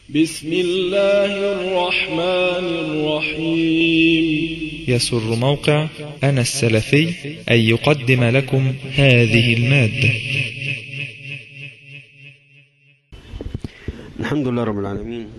بسم الله الرحمن الرحيم يسر موقع أنا السلفي أن يقدم لكم هذه المادة الحمد لله رب العالمين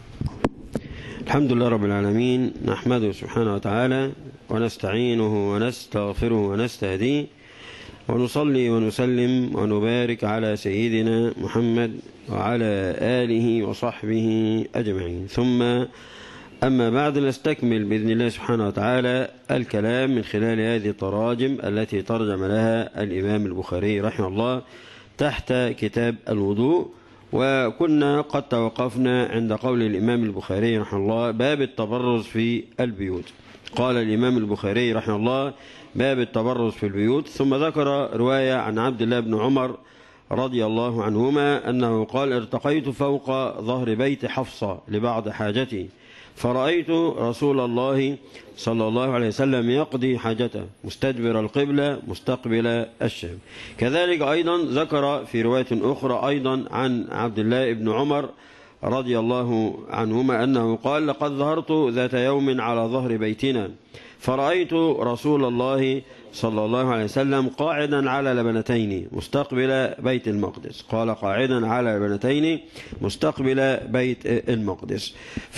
الحمد لله رب العالمين نحمده سبحانه وتعالى ونستعينه ونستغفره ونستهديه ونصلي ونسلم ونبارك على سيدنا محمد وعلى آله وصحبه أجمعين ثم أما بعد نستكمل بإذن الله سبحانه وتعالى الكلام من خلال هذه التراجم التي ترجم لها الإمام البخاري رحمه الله تحت كتاب الوضوء وكنا قد توقفنا عند قول الإمام البخاري رحمه الله باب التبرز في البيوت قال الإمام البخاري رحمه الله باب التبرز في البيوت ثم ذكر رواية عن عبد الله بن عمر رضي الله عنهما أنه قال ارتقيت فوق ظهر بيت حفصة لبعض حاجتي فرأيت رسول الله صلى الله عليه وسلم يقضي حاجته مستدبر القبلة مستقبل الشام كذلك أيضا ذكر في رواية أخرى أيضا عن عبد الله بن عمر رضي الله عنهما أنه قال لقد ظهرت ذات يوم على ظهر بيتنا فرأيت رسول الله صلى الله عليه وسلم قاعدا على لبنتين مستقبل بيت المقدس قال قاعدا على لبنتين مستقبل بيت المقدس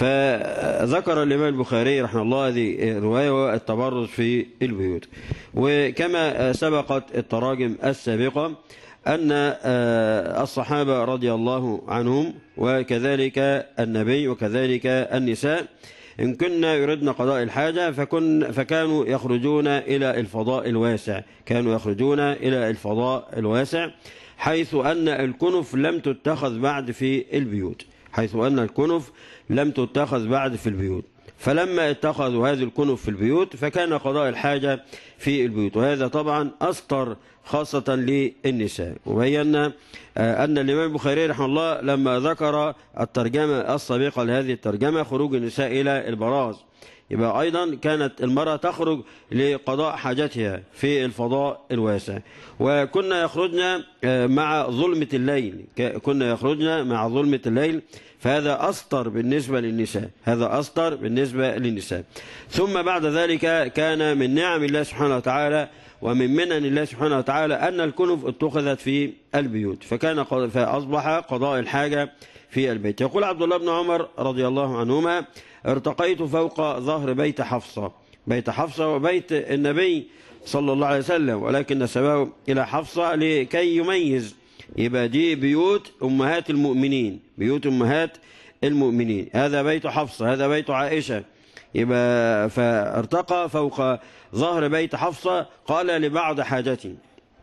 فذكر الإمام البخاري رحمه الله هذه الرواية والتبرز في البيوت وكما سبقت التراجم السابقة أن الصحابة رضي الله عنهم وكذلك النبي وكذلك النساء إن كنا يردن قضاء الحاجة فكن فكانوا يخرجون إلى الفضاء الواسع كانوا يخرجون إلى الفضاء الواسع حيث أن الكنف لم تتخذ بعد في البيوت حيث أن الكنف لم تتخذ بعد في البيوت فلما اتخذوا هذه الكنف في البيوت فكان قضاء الحاجة في البيوت وهذا طبعا أسطر خاصة للنساء وبينا أن الإمام البخاري رحمه الله لما ذكر الترجمة السابقة لهذه الترجمة خروج النساء إلى البراز يبقى أيضا كانت المرأة تخرج لقضاء حاجتها في الفضاء الواسع وكنا يخرجنا مع ظلمة الليل كنا يخرجنا مع ظلمة الليل فهذا أسطر بالنسبة للنساء هذا أسطر بالنسبة للنساء ثم بعد ذلك كان من نعم الله سبحانه وتعالى ومن منن الله سبحانه وتعالى أن الكنف اتخذت في البيوت فكان فأصبح قضاء الحاجة في البيت يقول عبد الله بن عمر رضي الله عنهما ارتقيت فوق ظهر بيت حفصة بيت حفصة وبيت النبي صلى الله عليه وسلم ولكن نسبه إلى حفصة لكي يميز يبقى دي بيوت أمهات المؤمنين بيوت أمهات المؤمنين هذا بيت حفصة هذا بيت عائشة يبقى فارتقى فوق ظهر بيت حفصة قال لبعض حاجتي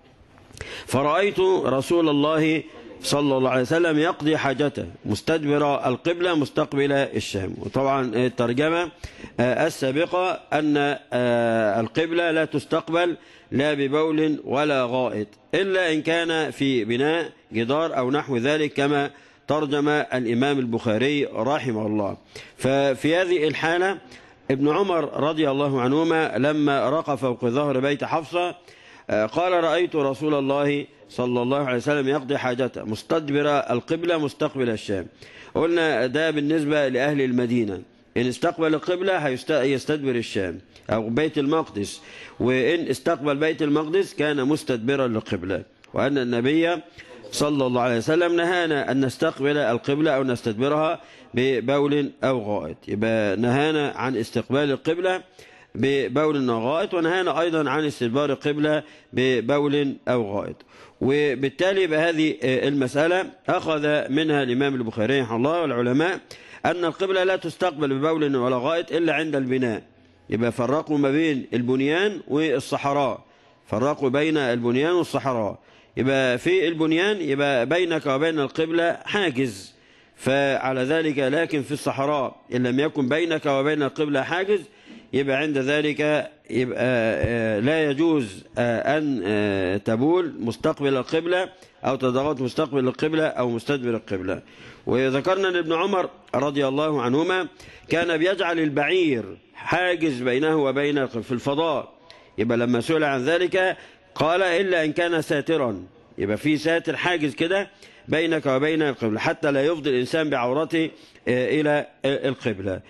فرأيت رسول الله صلى الله عليه وسلم يقضي حاجته مستدبر القبلة مستقبل الشام وطبعا الترجمة السابقة أن القبلة لا تستقبل لا ببول ولا غائط إلا إن كان في بناء جدار أو نحو ذلك كما ترجم الإمام البخاري رحمه الله ففي هذه الحالة ابن عمر رضي الله عنهما لما رقى فوق ظهر بيت حفصة قال رأيت رسول الله صلى الله عليه وسلم يقضي حاجته مستدبر القبلة مستقبل الشام قلنا ده بالنسبة لأهل المدينة إن استقبل القبلة يستدبر الشام أو بيت المقدس وإن استقبل بيت المقدس كان مستدبرا للقبلة وأن النبي صلى الله عليه وسلم نهانا أن نستقبل القبلة أو نستدبرها ببول أو غائط يبقى نهانا عن استقبال القبلة ببول أو غائط ونهانا أيضا عن استدبار القبلة ببول أو غائط وبالتالي بهذه المسألة أخذ منها الإمام البخاري رحمه الله والعلماء أن القبلة لا تستقبل ببول ولا غائط إلا عند البناء يبقى فرقوا ما بين البنيان والصحراء فرقوا بين البنيان والصحراء يبقى في البنيان يبقى بينك وبين القبلة حاجز فعلى ذلك لكن في الصحراء إن لم يكن بينك وبين القبلة حاجز يبقى عند ذلك يبقى لا يجوز أن تبول مستقبل القبلة أو تضغط مستقبل القبلة أو مستدبر القبلة وذكرنا أن ابن عمر رضي الله عنهما كان بيجعل البعير حاجز بينه وبين في الفضاء يبقى لما سئل عن ذلك قال إلا إن كان ساترا يبقى في ساتر حاجز كده بينك وبين القبلة حتى لا يفضي الإنسان بعورته إلى القبلة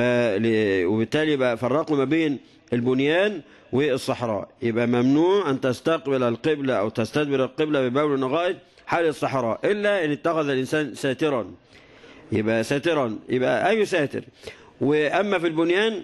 فل- وبالتالي يبقى فرقوا ما بين البنيان والصحراء يبقى ممنوع أن تستقبل القبلة أو تستدبر القبلة ببول غائط حال الصحراء إلا إن اتخذ الإنسان ساترا يبقى ساترا يبقى أي ساتر وأما في البنيان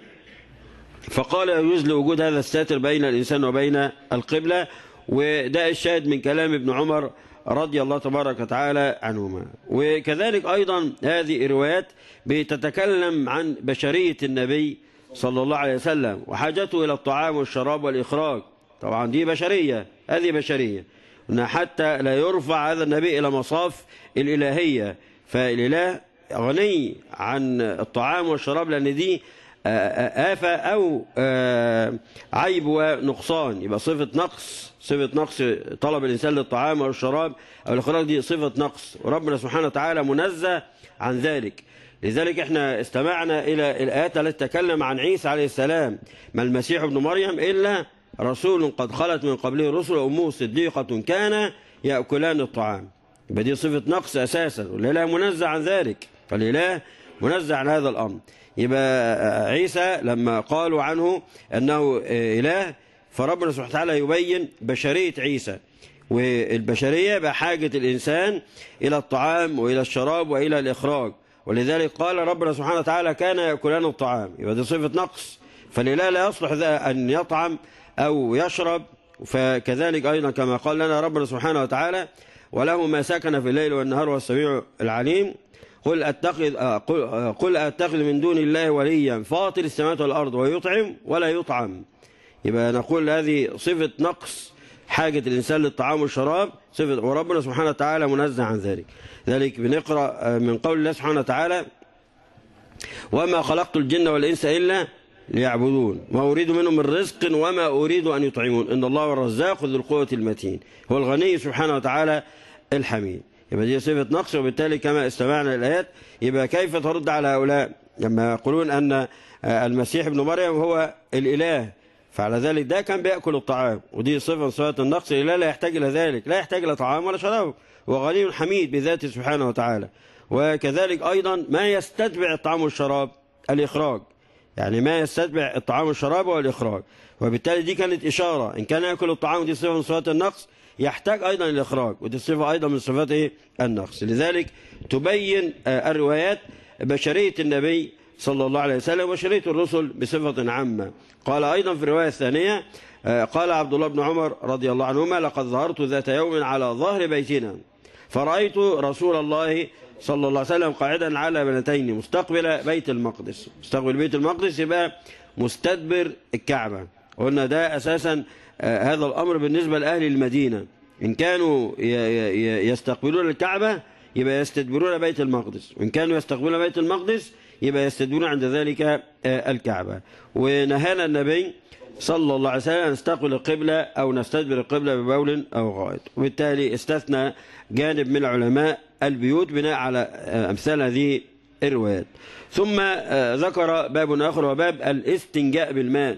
فقال يجوز لوجود هذا الساتر بين الإنسان وبين القبلة وده الشاهد من كلام ابن عمر رضي الله تبارك وتعالى عنهما وكذلك أيضا هذه الروايات بتتكلم عن بشرية النبي صلى الله عليه وسلم وحاجته إلى الطعام والشراب والإخراج طبعا دي بشرية هذه بشرية إن حتى لا يرفع هذا النبي إلى مصاف الإلهية فالإله غني عن الطعام والشراب لأن دي آفة أو آه، عيب ونقصان يبقى صفة نقص صفة نقص طلب الإنسان للطعام والشراب أو الإخراج دي صفة نقص وربنا سبحانه وتعالى منزه عن ذلك لذلك احنا استمعنا إلى الآيات التي تتكلم عن عيسى عليه السلام ما المسيح ابن مريم إلا رسول قد خلت من قبله رسل أمه صديقة كان يأكلان الطعام يبقى دي صفة نقص أساسا والإله منزه عن ذلك فالإله منزه عن هذا الأمر يبقى عيسى لما قالوا عنه أنه إله فربنا سبحانه وتعالى يبين بشرية عيسى والبشرية بحاجة الإنسان إلى الطعام وإلى الشراب وإلى الإخراج ولذلك قال ربنا سبحانه وتعالى كان يأكلان الطعام يبقى دي صفة نقص فالإله لا يصلح ذا أن يطعم أو يشرب فكذلك أيضا كما قال لنا ربنا سبحانه وتعالى وله ما سكن في الليل والنهار والسميع العليم قل أتخذ آه، قل, آه، قل أتخذ من دون الله وليا فاطر السماوات والأرض ويطعم ولا يطعم يبقى نقول هذه صفة نقص حاجة الإنسان للطعام والشراب صفة وربنا سبحانه وتعالى منزه عن ذلك ذلك بنقرأ آه، من قول الله سبحانه وتعالى وما خلقت الجن والإنس إلا ليعبدون ما أريد منهم من رزق وما أريد أن يطعمون إن الله هو الرزاق ذو القوة المتين هو الغني سبحانه وتعالى الحميد يبقى دي صفة نقص وبالتالي كما استمعنا الآيات يبقى كيف ترد على هؤلاء لما يقولون أن آه، المسيح ابن مريم هو الإله فعلى ذلك ده كان بيأكل الطعام ودي صفة من صفات النقص الإله لا يحتاج إلى ذلك لا يحتاج إلى طعام ولا شراب وغني حميد بذاته سبحانه وتعالى وكذلك أيضا ما يستتبع الطعام والشراب الإخراج يعني ما يستتبع الطعام والشراب والإخراج وبالتالي دي كانت إشارة إن كان يأكل الطعام دي صفة من صفات النقص يحتاج أيضا الإخراج ودي صفة أيضا من صفات إيه؟ النقص لذلك تبين آه، الروايات بشرية النبي صلى الله عليه وسلم وبشرية الرسل بصفة عامة قال أيضا في الرواية الثانية آه، قال عبد الله بن عمر رضي الله عنهما لقد ظهرت ذات يوم على ظهر بيتنا فرأيت رسول الله صلى الله عليه وسلم قاعدا على بنتين مستقبل بيت المقدس مستقبل بيت المقدس يبقى مستدبر الكعبة قلنا ده أساسا آه، هذا الأمر بالنسبة لأهل المدينة إن كانوا ي- ي- يستقبلون الكعبة يبقى يستدبرون بيت المقدس وإن كانوا يستقبلون بيت المقدس يبقى يستدبرون عند ذلك آه، الكعبة ونهانا النبي صلى الله عليه وسلم أن نستقبل القبلة أو نستدبر القبلة ببول أو غائط وبالتالي استثنى جانب من علماء البيوت بناء على آه، أمثال هذه الروايات ثم آه، ذكر باب آخر وباب الاستنجاء بالماء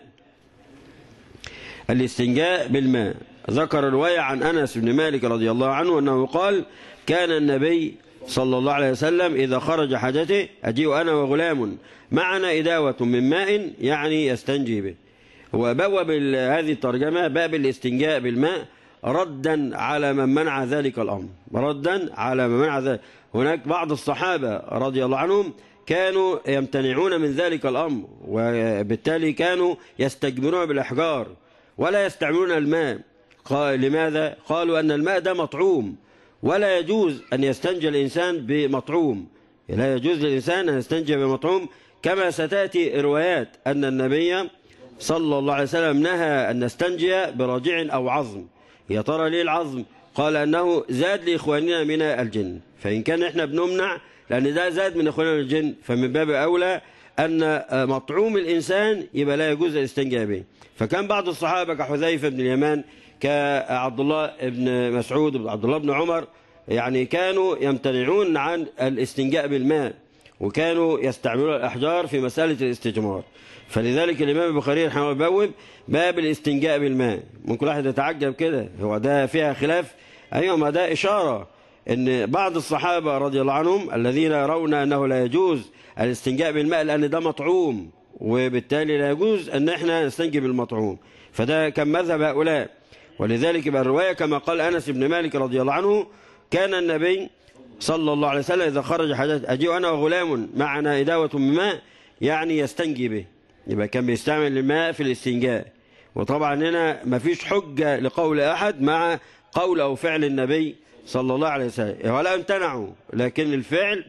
الاستنجاء بالماء ذكر رواية عن أنس بن مالك رضي الله عنه أنه قال كان النبي صلى الله عليه وسلم إذا خرج حاجته أجيء أنا وغلام معنا إداوة من ماء يعني يستنجي به وبوب ال- هذه الترجمة باب الاستنجاء بالماء ردا على من منع ذلك الأمر ردا على من منع ذلك هناك بعض الصحابة رضي الله عنهم كانوا يمتنعون من ذلك الأمر وبالتالي كانوا يستجمرون بالأحجار ولا يستعملون الماء قال لماذا؟ قالوا أن الماء ده مطعوم ولا يجوز أن يستنجى الإنسان بمطعوم لا يجوز للإنسان أن يستنجى بمطعوم كما ستأتي روايات أن النبي صلى الله عليه وسلم نهى أن نستنجي برجع أو عظم يا ترى ليه العظم قال أنه زاد لإخواننا من الجن فإن كان إحنا بنمنع لأن ده زاد من إخواننا من الجن فمن باب أولى أن مطعوم الإنسان يبقى لا يجوز الاستنجاء به فكان بعض الصحابة كحذيفة بن اليمان كعبد الله بن مسعود عبد الله بن عمر يعني كانوا يمتنعون عن الاستنجاء بالماء وكانوا يستعملون الأحجار في مسألة الاستجمار فلذلك الإمام البخاري رحمه الله بوب باب الاستنجاء بالماء ممكن واحد يتعجب كده هو ده فيها خلاف أيوة ما ده إشارة ان بعض الصحابة رضي الله عنهم الذين يرون أنه لا يجوز الاستنجاء بالماء لأن ده مطعوم وبالتالي لا يجوز أن احنا نستنجي بالمطعوم فده كان مذهب هؤلاء ولذلك يبقى الرواية كما قال أنس بن مالك رضي الله عنه كان النبي صلى الله عليه وسلم إذا خرج حدث أجيء أنا وغلام معنا إداوة من ماء يعني يستنجي به يبقى كان بيستعمل الماء في الاستنجاء وطبعا هنا ما فيش حجة لقول أحد مع قول أو فعل النبي صلى الله عليه وسلم ولا امتنعوا لكن الفعل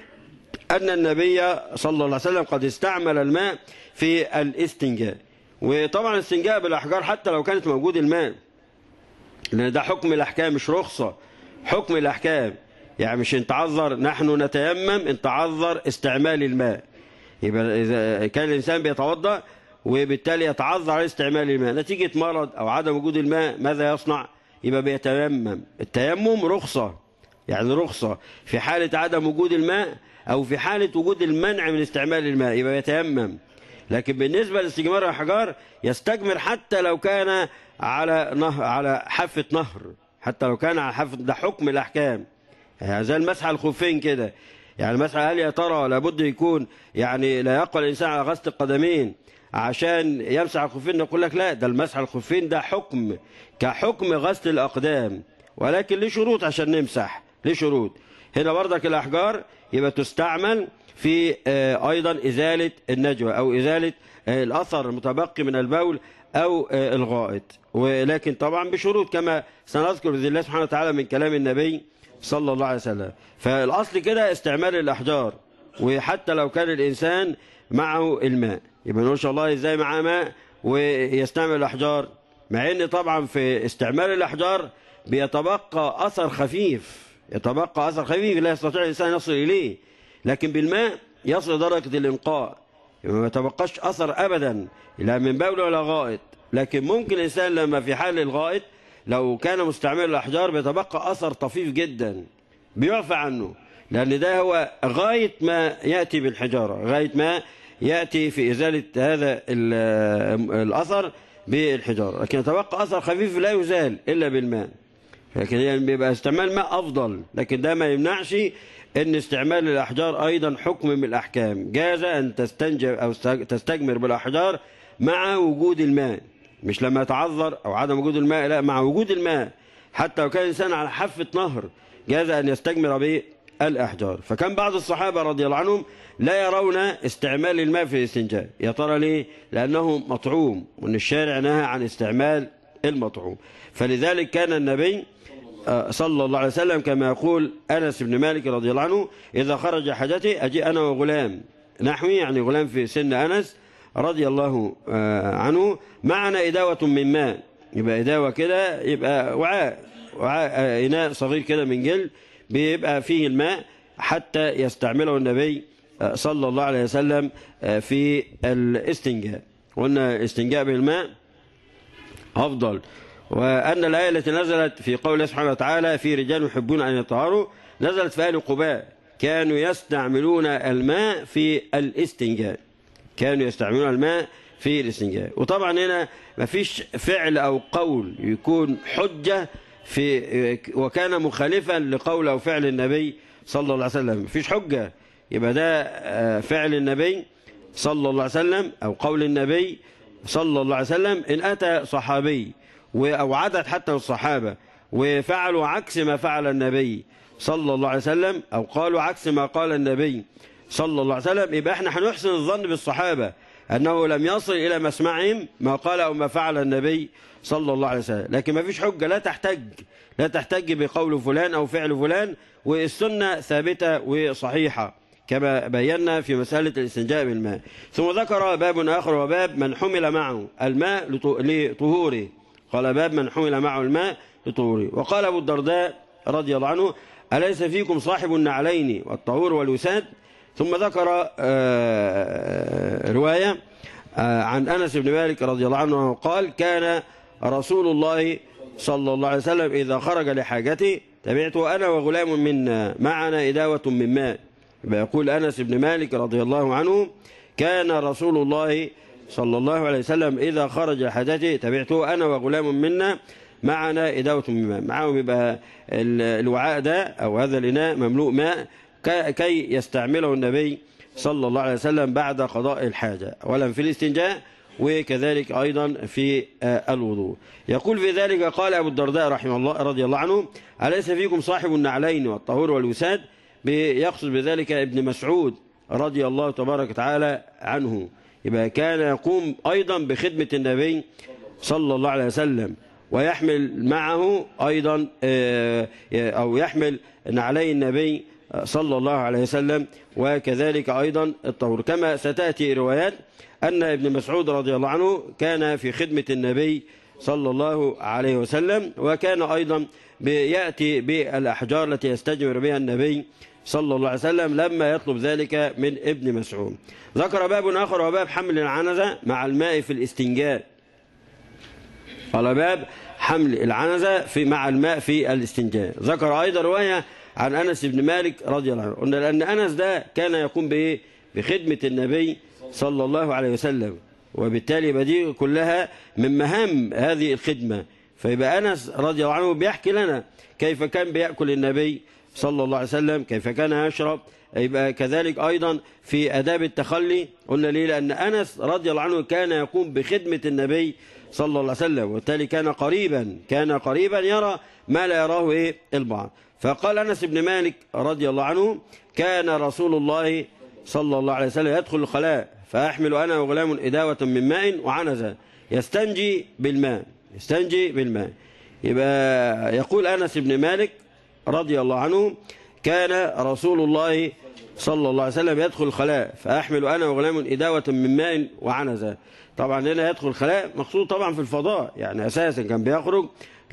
أن النبي صلى الله عليه وسلم قد استعمل الماء في الاستنجاء وطبعا الاستنجاء بالأحجار حتى لو كانت موجود الماء لأن ده حكم الأحكام مش رخصة حكم الأحكام يعني مش ان تعذر نحن نتيمم ان تعذر استعمال الماء يبقى إذا كان الإنسان بيتوضأ وبالتالي يتعذر على استعمال الماء نتيجة مرض أو عدم وجود الماء ماذا يصنع يبقى بيتيمم التيمم رخصة يعني رخصة في حالة عدم وجود الماء أو في حالة وجود المنع من استعمال الماء يبقى يتيمم لكن بالنسبة لاستجمار الحجار يستجمر حتى لو كان على نهر على حافة نهر حتى لو كان على حافة ده حكم الأحكام يعني زي المسح على الخفين كده يعني المسح هل يا ترى لابد يكون يعني لا يقوى الإنسان على غسل القدمين عشان يمسح على الخفين نقول لك لا ده المسح على الخفين ده حكم كحكم غسل الأقدام ولكن ليه شروط عشان نمسح ليه شروط هنا برضك الأحجار يبقى تستعمل في أيضا إزالة النجوى أو إزالة الأثر المتبقي من البول أو الغائط ولكن طبعا بشروط كما سنذكر بإذن الله سبحانه وتعالى من كلام النبي صلى الله عليه وسلم فالأصل كده استعمال الأحجار وحتى لو كان الإنسان معه الماء يبقى نقول إن شاء الله إزاي معاه ماء ويستعمل الأحجار مع أن طبعا في استعمال الأحجار بيتبقى أثر خفيف يتبقى أثر خفيف لا يستطيع الإنسان يصل إليه لكن بالماء يصل درجة الإنقاء ما يتبقاش أثر أبدا لا من بول ولا غائط لكن ممكن الإنسان لما في حال الغائط لو كان مستعمل الأحجار بيتبقى أثر طفيف جدا بيعفى عنه لأن ده هو غاية ما يأتي بالحجارة غاية ما يأتي في إزالة هذا الأثر بالحجارة لكن يتبقى أثر خفيف لا يزال إلا بالماء لكن يعني بيبقى استعمال ماء أفضل لكن ده ما يمنعش ان استعمال الأحجار أيضا حكم من الأحكام جاز أن تستنجر أو تستجمر بالأحجار مع وجود الماء مش لما يتعذر أو عدم وجود الماء لا مع وجود الماء حتى لو كان الإنسان على حافة نهر جاز أن يستجمر بالأحجار فكان بعض الصحابة رضي الله عنهم لا يرون استعمال الماء في الاستنجاء يا ترى ليه لأنه مطعوم وأن الشارع نهى عن استعمال المطعوم فلذلك كان النبي صلى الله عليه وسلم كما يقول أنس بن مالك رضي الله عنه إذا خرج حاجتي أجي أنا وغلام نحوي يعني غلام في سن أنس رضي الله عنه معنا إداوة من ماء يبقى إداوة كده يبقى وعاء وعاء إناء صغير كده من جلد بيبقى فيه الماء حتى يستعمله النبي صلى الله عليه وسلم في الاستنجاء قلنا الاستنجاء بالماء أفضل وأن الآية التي نزلت في قول الله سبحانه وتعالى في رجال يحبون أن يطهروا نزلت في آل قباء كانوا يستعملون الماء في الاستنجاء كانوا يستعملون الماء في الاستنجاء وطبعا هنا ما فيش فعل أو قول يكون حجة في وكان مخالفا لقول أو فعل النبي صلى الله عليه وسلم ما فيش حجة يبقى ده فعل النبي صلى الله عليه وسلم أو قول النبي صلى الله عليه وسلم إن أتى صحابي أو عدد حتى الصحابة وفعلوا عكس ما فعل النبي صلى الله عليه وسلم أو قالوا عكس ما قال النبي صلى الله عليه وسلم يبقى احنا هنحسن الظن بالصحابة أنه لم يصل إلى مسمعهم ما قال أو ما فعل النبي صلى الله عليه وسلم لكن ما فيش حجة لا تحتج لا تحتج بقول فلان أو فعل فلان والسنة ثابتة وصحيحة كما بينا في مسألة الاستنجاء بالماء ثم ذكر باب آخر وباب من حمل معه الماء لطهوره قال باب من حمل معه الماء لطهوره وقال أبو الدرداء رضي الله عنه أليس فيكم صاحب النعلين والطهور والوساد ثم ذكر رواية عن أنس بن مالك رضي الله عنه قال كان رسول الله صلى الله عليه وسلم إذا خرج لحاجته تبعته أنا وغلام منا معنا إداوة من ماء يقول أنس بن مالك رضي الله عنه كان رسول الله صلى الله عليه وسلم إذا خرج لحاجته تبعته أنا وغلام منا معنا إداوة من ماء معهم يبقى الوعاء ده أو هذا الإناء مملوء ماء كي يستعمله النبي صلى الله عليه وسلم بعد قضاء الحاجة أولا في الاستنجاء وكذلك أيضا في الوضوء يقول في ذلك قال أبو الدرداء رحمه الله رضي الله عنه أليس فيكم صاحب النعلين والطهور والوساد يقصد بذلك ابن مسعود رضي الله تبارك وتعالى عنه يبقى كان يقوم أيضا بخدمة النبي صلى الله عليه وسلم ويحمل معه أيضا أو يحمل نعلي النبي صلى الله عليه وسلم وكذلك أيضا الطهور كما ستأتي روايات أن ابن مسعود رضي الله عنه كان في خدمة النبي صلى الله عليه وسلم وكان أيضا يأتي بالأحجار التي يستجمر بها النبي صلى الله عليه وسلم لما يطلب ذلك من ابن مسعود ذكر باب آخر وباب حمل العنزة مع الماء في الاستنجاء قال باب حمل العنزة في مع الماء في الاستنجاء ذكر أيضا رواية عن أنس بن مالك رضي الله عنه قلنا لأن أنس ده كان يقوم بإيه بخدمة النبي صلى الله عليه وسلم وبالتالي بدي كلها من مهام هذه الخدمة فيبقى أنس رضي الله عنه بيحكي لنا كيف كان بيأكل النبي صلى الله عليه وسلم كيف كان يشرب يبقى كذلك أيضا في أداب التخلي قلنا ليه لأن أنس رضي الله عنه كان يقوم بخدمة النبي صلى الله عليه وسلم وبالتالي كان قريبا كان قريبا يرى ما لا يراه إيه البعض فقال أنس بن مالك رضي الله عنه كان رسول الله صلى الله عليه وسلم يدخل الخلاء فأحمل أنا وغلام إداوة من ماء وعنزة يستنجي بالماء يستنجي بالماء يبقى يقول أنس بن مالك رضي الله عنه كان رسول الله صلى الله عليه وسلم يدخل الخلاء فأحمل أنا وغلام إداوة من ماء وعنزة طبعا هنا يدخل الخلاء مقصود طبعا في الفضاء يعني أساسا كان بيخرج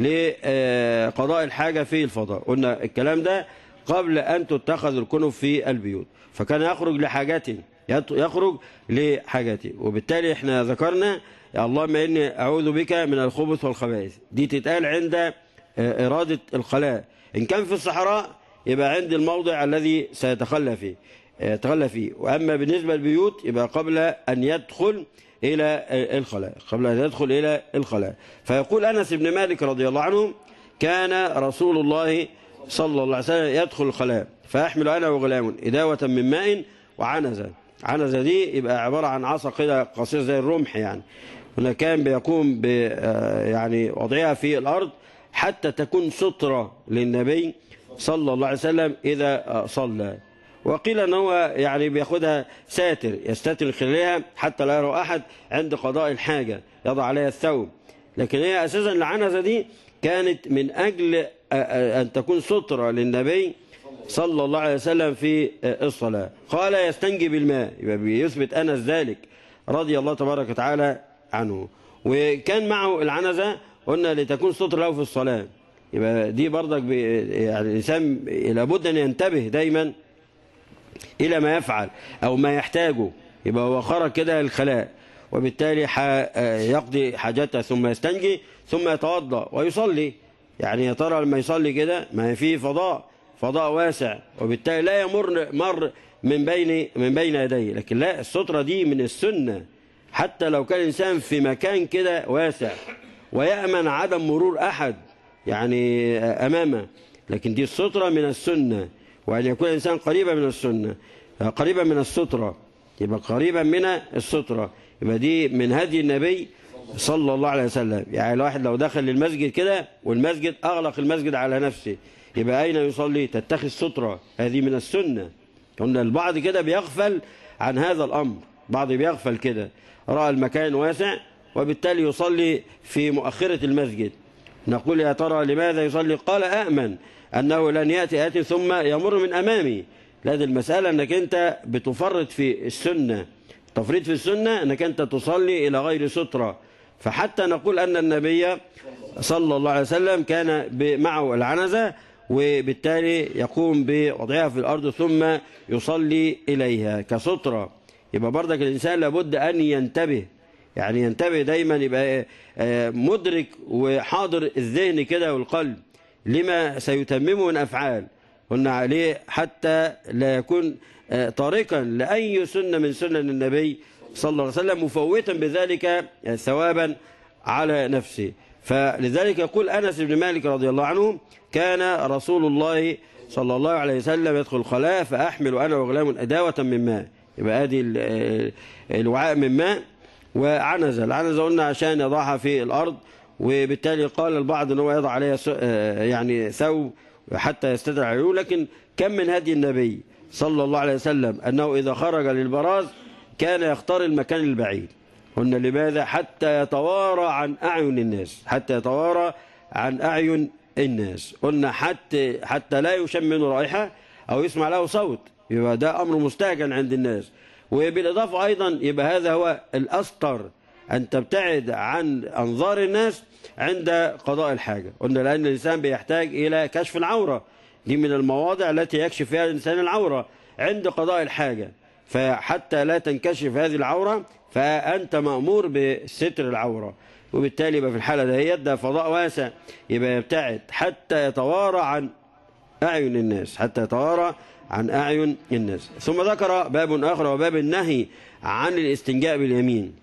لقضاء الحاجة في الفضاء قلنا الكلام ده قبل أن تتخذ الكنف في البيوت فكان يخرج لحاجته يخرج لحاجته وبالتالي احنا ذكرنا يا اللهم إني أعوذ بك من الخبث والخبائث دي تتقال عند إرادة الخلاء إن كان في الصحراء يبقى عند الموضع الذي سيتخلى فيه يتخلى فيه وأما بالنسبة للبيوت يبقى قبل أن يدخل إلى الخلاء قبل أن يدخل إلى الخلاء فيقول أنس بن مالك رضي الله عنه كان رسول الله صلى الله عليه وسلم يدخل الخلاء فيحمل أنا وغلام إداوة من ماء وعنزة عنزة دي يبقى عبارة عن عصا كده قصير زي الرمح يعني هنا كان بيقوم ب يعني وضعها في الأرض حتى تكون سترة للنبي صلى الله عليه وسلم إذا صلى وقيل ان هو يعني بياخدها ساتر يستتر خلالها حتى لا يرى أحد عند قضاء الحاجة يضع عليها الثوب لكن هي أساسا العنزة دي كانت من أجل أن تكون سترة للنبي صلى الله عليه وسلم في الصلاة قال يستنجي بالماء يبقى بيثبت أنس ذلك رضي الله تبارك وتعالى عنه وكان معه العنزة قلنا لتكون سترة له في الصلاة يبقى دي برضك يعني الإنسان لابد أن ينتبه دايما إلى ما يفعل أو ما يحتاجه يبقى هو خرج كده الخلاء وبالتالي يقضي حاجته ثم يستنجي ثم يتوضا ويصلي يعني يا ترى لما يصلي كده ما فيه فضاء فضاء واسع وبالتالي لا يمر مر من بين من بين يديه لكن لا السترة دي من السنة حتى لو كان الإنسان في مكان كده واسع ويأمن عدم مرور أحد يعني أمامه لكن دي السترة من السنة وأن يكون الإنسان قريبا من السنة قريبا من السترة يبقى قريبا من السترة يبقى دي من هدي النبي صلى الله عليه وسلم يعني الواحد لو دخل للمسجد كده والمسجد أغلق المسجد على نفسه يبقى أين يصلي تتخذ سترة هذه من السنة قلنا البعض كده بيغفل عن هذا الأمر بعض بيغفل كده رأى المكان واسع وبالتالي يصلي في مؤخرة المسجد نقول يا ترى لماذا يصلي قال أأمن أنه لن يأتي آت ثم يمر من أمامي لا دي المسألة أنك أنت بتفرط في السنة تفريط في السنة أنك أنت تصلي إلى غير سترة فحتى نقول أن النبي صلى الله عليه وسلم كان معه العنزة وبالتالي يقوم بوضعها في الأرض ثم يصلي إليها كسترة يبقى برضك الإنسان لابد أن ينتبه يعني ينتبه دايما يبقى مدرك وحاضر الذهن كده والقلب لما سيتممه من أفعال قلنا عليه حتى لا يكون طارقا لأي سنة من سنن النبي صلى الله عليه وسلم مفوتا بذلك ثوابا على نفسه فلذلك يقول أنس بن مالك رضي الله عنه كان رسول الله صلى الله عليه وسلم يدخل الخلاء فأحمل أنا وغلام أداوة من ماء يبقى هذه ال- الوعاء من ماء وعنزة العنزة قلنا عشان يضعها في الأرض وبالتالي قال البعض أنه يضع عليها س- آه، يعني ثوب حتى يستدر عليه لكن كم من هدي النبي صلى الله عليه وسلم أنه إذا خرج للبراز كان يختار المكان البعيد قلنا لماذا حتى يتوارى عن أعين الناس حتى يتوارى عن أعين الناس قلنا حتى حتى لا يشم منه رائحة أو يسمع له صوت يبقى ده أمر مستهجن عند الناس وبالإضافة أيضا يبقى هذا هو الأسطر أن تبتعد عن أنظار الناس عند قضاء الحاجة قلنا لأن الإنسان بيحتاج إلى كشف العورة دي من المواضع التي يكشف فيها الإنسان العورة عند قضاء الحاجة فحتى لا تنكشف هذه العورة فأنت مأمور بستر العورة وبالتالي يبقى في الحالة دهيت ده فضاء واسع يبقى يبتعد حتى يتوارى عن أعين الناس حتى يتوارى عن أعين الناس ثم ذكر باب آخر وباب النهي عن الاستنجاء باليمين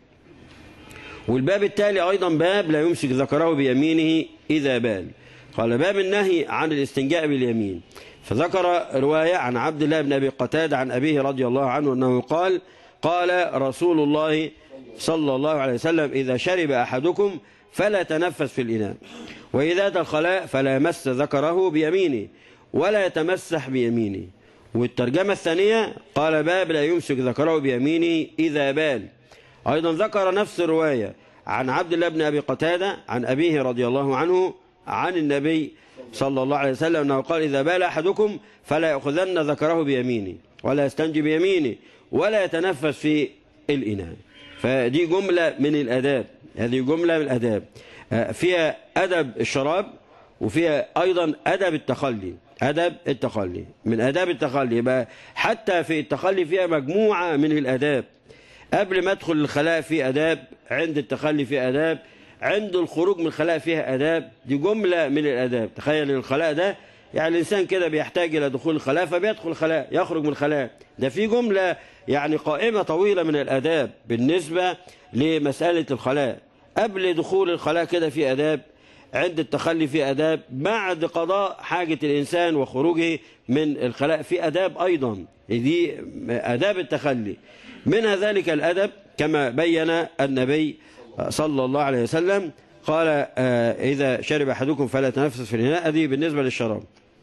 والباب التالي أيضا باب لا يمسك ذكره بيمينه إذا بال قال باب النهي عن الاستنجاء باليمين فذكر رواية عن عبد الله بن أبي قتادة عن أبيه رضي الله عنه أنه قال قال رسول الله صلى الله عليه وسلم إذا شرب أحدكم فلا تنفس في الإناء وإذا أتى الخلاء فلا يمس ذكره بيمينه ولا يتمسح بيمينه والترجمة الثانية قال باب لا يمسك ذكره بيمينه إذا بال أيضا ذكر نفس الرواية عن عبد الله بن أبي قتادة عن أبيه رضي الله عنه عن النبي صلى الله عليه وسلم أنه قال إذا بال أحدكم فلا يأخذن ذكره بيمينه ولا يستنجي بيمينه ولا يتنفس في الإناء فدي جملة من الأداب هذه جملة من الأداب آه، فيها أدب الشراب وفيها أيضا أدب التخلي أدب التخلي من أداب التخلي يبقى حتى في التخلي فيها مجموعة من الأداب قبل ما ادخل الخلاء في اداب عند التخلي في اداب عند الخروج من الخلاء فيها اداب دي جمله من الاداب تخيل الخلاء ده يعني الانسان كده بيحتاج الى دخول الخلاء فبيدخل الخلاء يخرج من الخلاء ده في جمله يعني قائمه طويله من الاداب بالنسبه لمساله الخلاء قبل دخول الخلاء كده في اداب عند التخلي في أداب بعد قضاء حاجة الإنسان وخروجه من الخلاء في أداب أيضا دي أداب التخلي منها ذلك الأدب كما بين النبي صلى الله عليه وسلم قال آه، إذا شرب أحدكم فلا تنفس في الإناء دي بالنسبة للشراب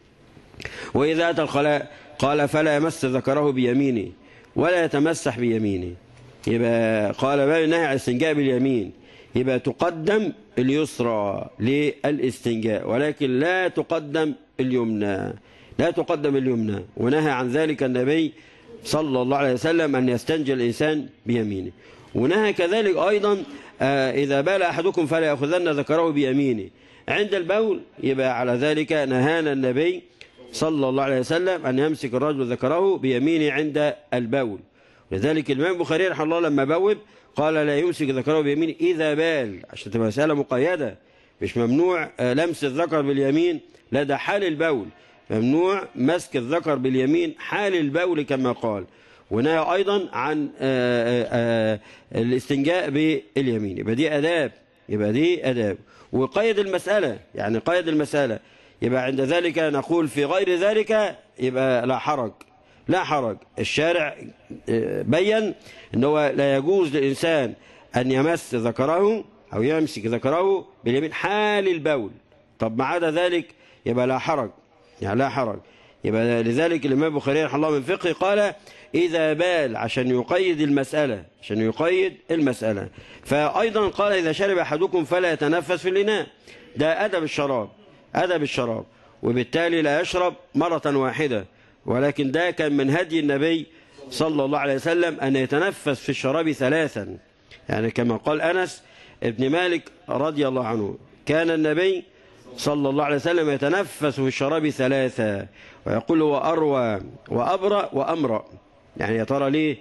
وإذا أتى الخلاء قال فلا يمس ذكره بيمينه ولا يتمسح بيمينه يبقى قال باب النهي عن الاستنجاء باليمين يبقى تقدم اليسرى للاستنجاء ولكن لا تقدم اليمنى لا تقدم اليمنى ونهى عن ذلك النبي صلى الله عليه وسلم أن يستنجي الإنسان بيمينه ونهى كذلك أيضا آه، إذا بال أحدكم فلا يأخذن ذكره بيمينه عند البول يبقى على ذلك نهانا النبي صلى الله عليه وسلم أن يمسك الرجل ذكره بيمينه عند البول لذلك الإمام البخاري رحمه الله لما بوب قال لا يمسك ذكره بيمينه إذا بال عشان تبقى مسألة مقيدة مش ممنوع آه، لمس الذكر باليمين لا ده حال البول ممنوع مسك الذكر باليمين حال البول كما قال ونهى أيضا عن آه، آه، آه، الاستنجاء باليمين يبقى دي أداب يبقى دي أداب وقيد المسألة يعني قيد المسألة يبقى عند ذلك نقول في غير ذلك يبقى لا حرج لا حرج الشارع آه، بين أنه لا يجوز للإنسان أن يمس ذكره أو يمسك ذكره باليمين حال البول طب ما عدا ذلك يبقى لا حرج يعني لا حرج يبقى لذلك الإمام البخاري رحمه الله من فقه قال إذا بال عشان يقيد المسألة عشان يقيد المسألة فأيضا قال إذا شرب أحدكم فلا يتنفس في الإناء ده أدب الشراب أدب الشراب وبالتالي لا يشرب مرة واحدة ولكن ده كان من هدي النبي صلى الله عليه وسلم أن يتنفس في الشراب ثلاثا يعني كما قال أنس ابن مالك رضي الله عنه كان النبي صلى الله عليه وسلم يتنفس في الشراب ثلاثة ويقول هو أروى وأبرأ وأمرأ يعني يا ترى ليه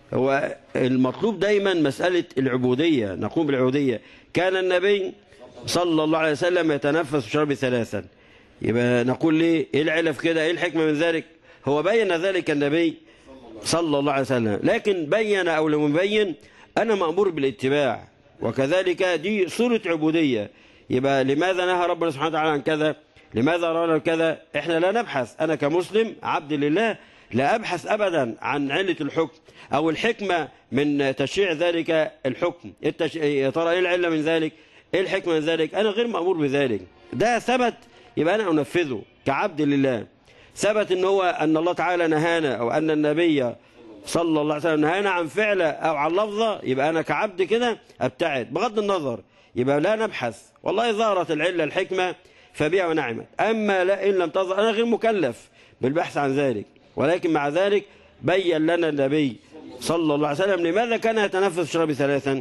هو المطلوب دايما مسألة العبودية نقوم بالعبودية كان النبي صلى الله عليه وسلم يتنفس في الشراب ثلاثا يبقى نقول ليه ايه العلة في كده ايه الحكمة من ذلك هو بين ذلك النبي صلى الله عليه وسلم لكن بين أو لم يبين أنا مأمور بالاتباع وكذلك دي صورة عبودية يبقى لماذا نهى ربنا سبحانه وتعالى عن كذا لماذا رانا كذا احنا لا نبحث انا كمسلم عبد لله لا ابحث ابدا عن علة الحكم او الحكمة من تشريع ذلك الحكم التش... يا ترى ايه العلة من ذلك ايه الحكمة من ذلك انا غير مأمور بذلك ده ثبت يبقى انا انفذه كعبد لله ثبت ان هو ان الله تعالى نهانا او ان النبي صلى الله عليه وسلم نهانا عن فعله او عن لفظه يبقى انا كعبد كده ابتعد بغض النظر يبقى لا نبحث والله ظهرت العله الحكمه فبها ونعمت اما لا ان لم تظهر انا غير مكلف بالبحث عن ذلك ولكن مع ذلك بين لنا النبي صلى الله عليه وسلم لماذا كان يتنفس شرب ثلاثا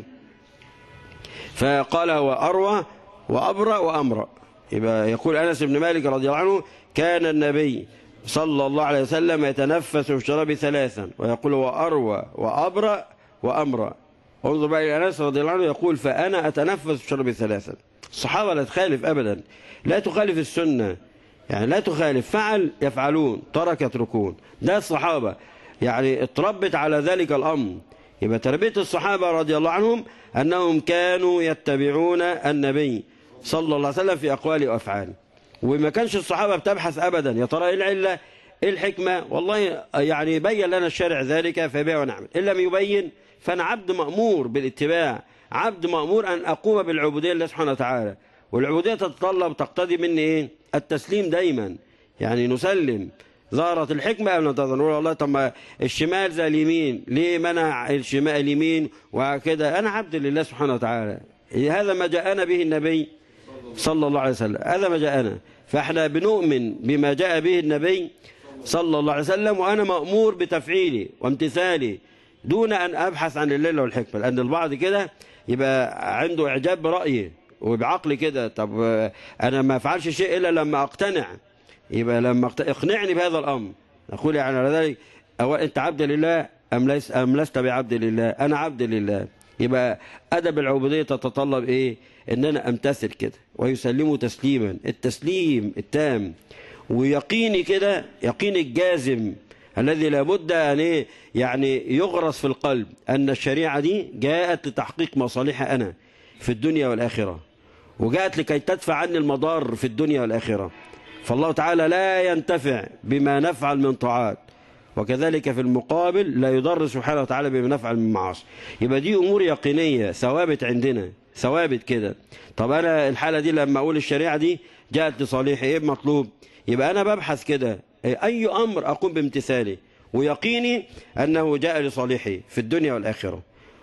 فقال وأروى وأبرأ وأمرأ يبقى يقول أنس بن مالك رضي الله عنه كان النبي صلى الله عليه وسلم يتنفس في الشراب ثلاثا ويقول وأروى وأبرأ وأمرأ انظر بقى إلى أنس رضي الله عنه يقول فأنا أتنفس في الشراب ثلاثا الصحابة لا تخالف أبدا لا تخالف السنة يعني لا تخالف فعل يفعلون ترك يتركون ده الصحابة يعني اتربت على ذلك الأمر يبقى تربية الصحابة رضي الله عنهم أنهم كانوا يتبعون النبي صلى الله عليه وسلم في أقواله وأفعاله وما كانش الصحابة بتبحث أبدا يا ترى إيه العلة إيه الحكمة والله يعني بين لنا الشارع ذلك فبيع ونعمل إن لم يبين فأنا عبد مأمور بالاتباع عبد مأمور أن أقوم بالعبودية لله سبحانه وتعالى والعبودية تتطلب تقتضي مني إيه التسليم دايما يعني نسلم ظهرت الحكمة قبل أن تظهر نقول والله طب ما الشمال زي اليمين ليه منع الشمال اليمين وكده أنا عبد لله سبحانه وتعالى هذا ما جاءنا به النبي صلى الله عليه وسلم هذا ما جاءنا فاحنا بنؤمن بما جاء به النبي صلى الله عليه وسلم وأنا مأمور بتفعيله وامتثاله دون أن أبحث عن الليلة والحكمة لأن البعض كده يبقى عنده إعجاب برأيه وبعقل كده طب أنا ما أفعلش شيء إلا لما أقتنع يبقى لما اقنعني بهذا الأمر نقول يعني على ذلك أو أنت عبد لله أم, ليس أم لست بعبد لله أنا عبد لله يبقى أدب العبودية تتطلب إيه إن أنا أمتثل كده ويسلمه تسليما التسليم التام ويقيني كده يقين الجازم الذي لابد أن إيه يعني يغرس في القلب أن الشريعة دي جاءت لتحقيق مصالح أنا في الدنيا والآخرة وجاءت لكي تدفع عني المضار في الدنيا والآخرة فالله تعالى لا ينتفع بما نفعل من طاعات وكذلك في المقابل لا يضر سبحانه وتعالى بما نفعل من معاصي يبقى دي أمور يقينية ثوابت عندنا ثوابت كده طب أنا الحالة دي لما أقول الشريعة دي جاءت لصالحي إيه مطلوب يبقى أنا ببحث كده أي أمر أقوم بامتثاله ويقيني أنه جاء لصالحي في الدنيا والآخرة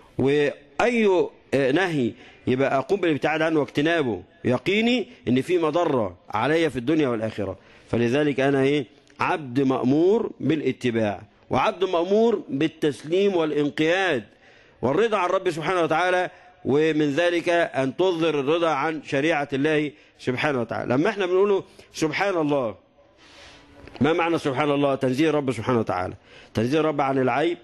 وأي نهي يبقى أقوم بالابتعاد عنه واجتنابه يقيني ان في مضرة علي في الدنيا والآخرة فلذلك أنا إيه عبد مأمور بالاتباع وعبد مأمور بالتسليم والانقياد والرضا عن رب سبحانه وتعالى ومن ذلك أن تظهر الرضا عن شريعة الله سبحانه وتعالى لما احنا بنقوله سبحان الله ما معنى سبحان الله تنزيه رب سبحانه وتعالى تنزيه رب عن العيب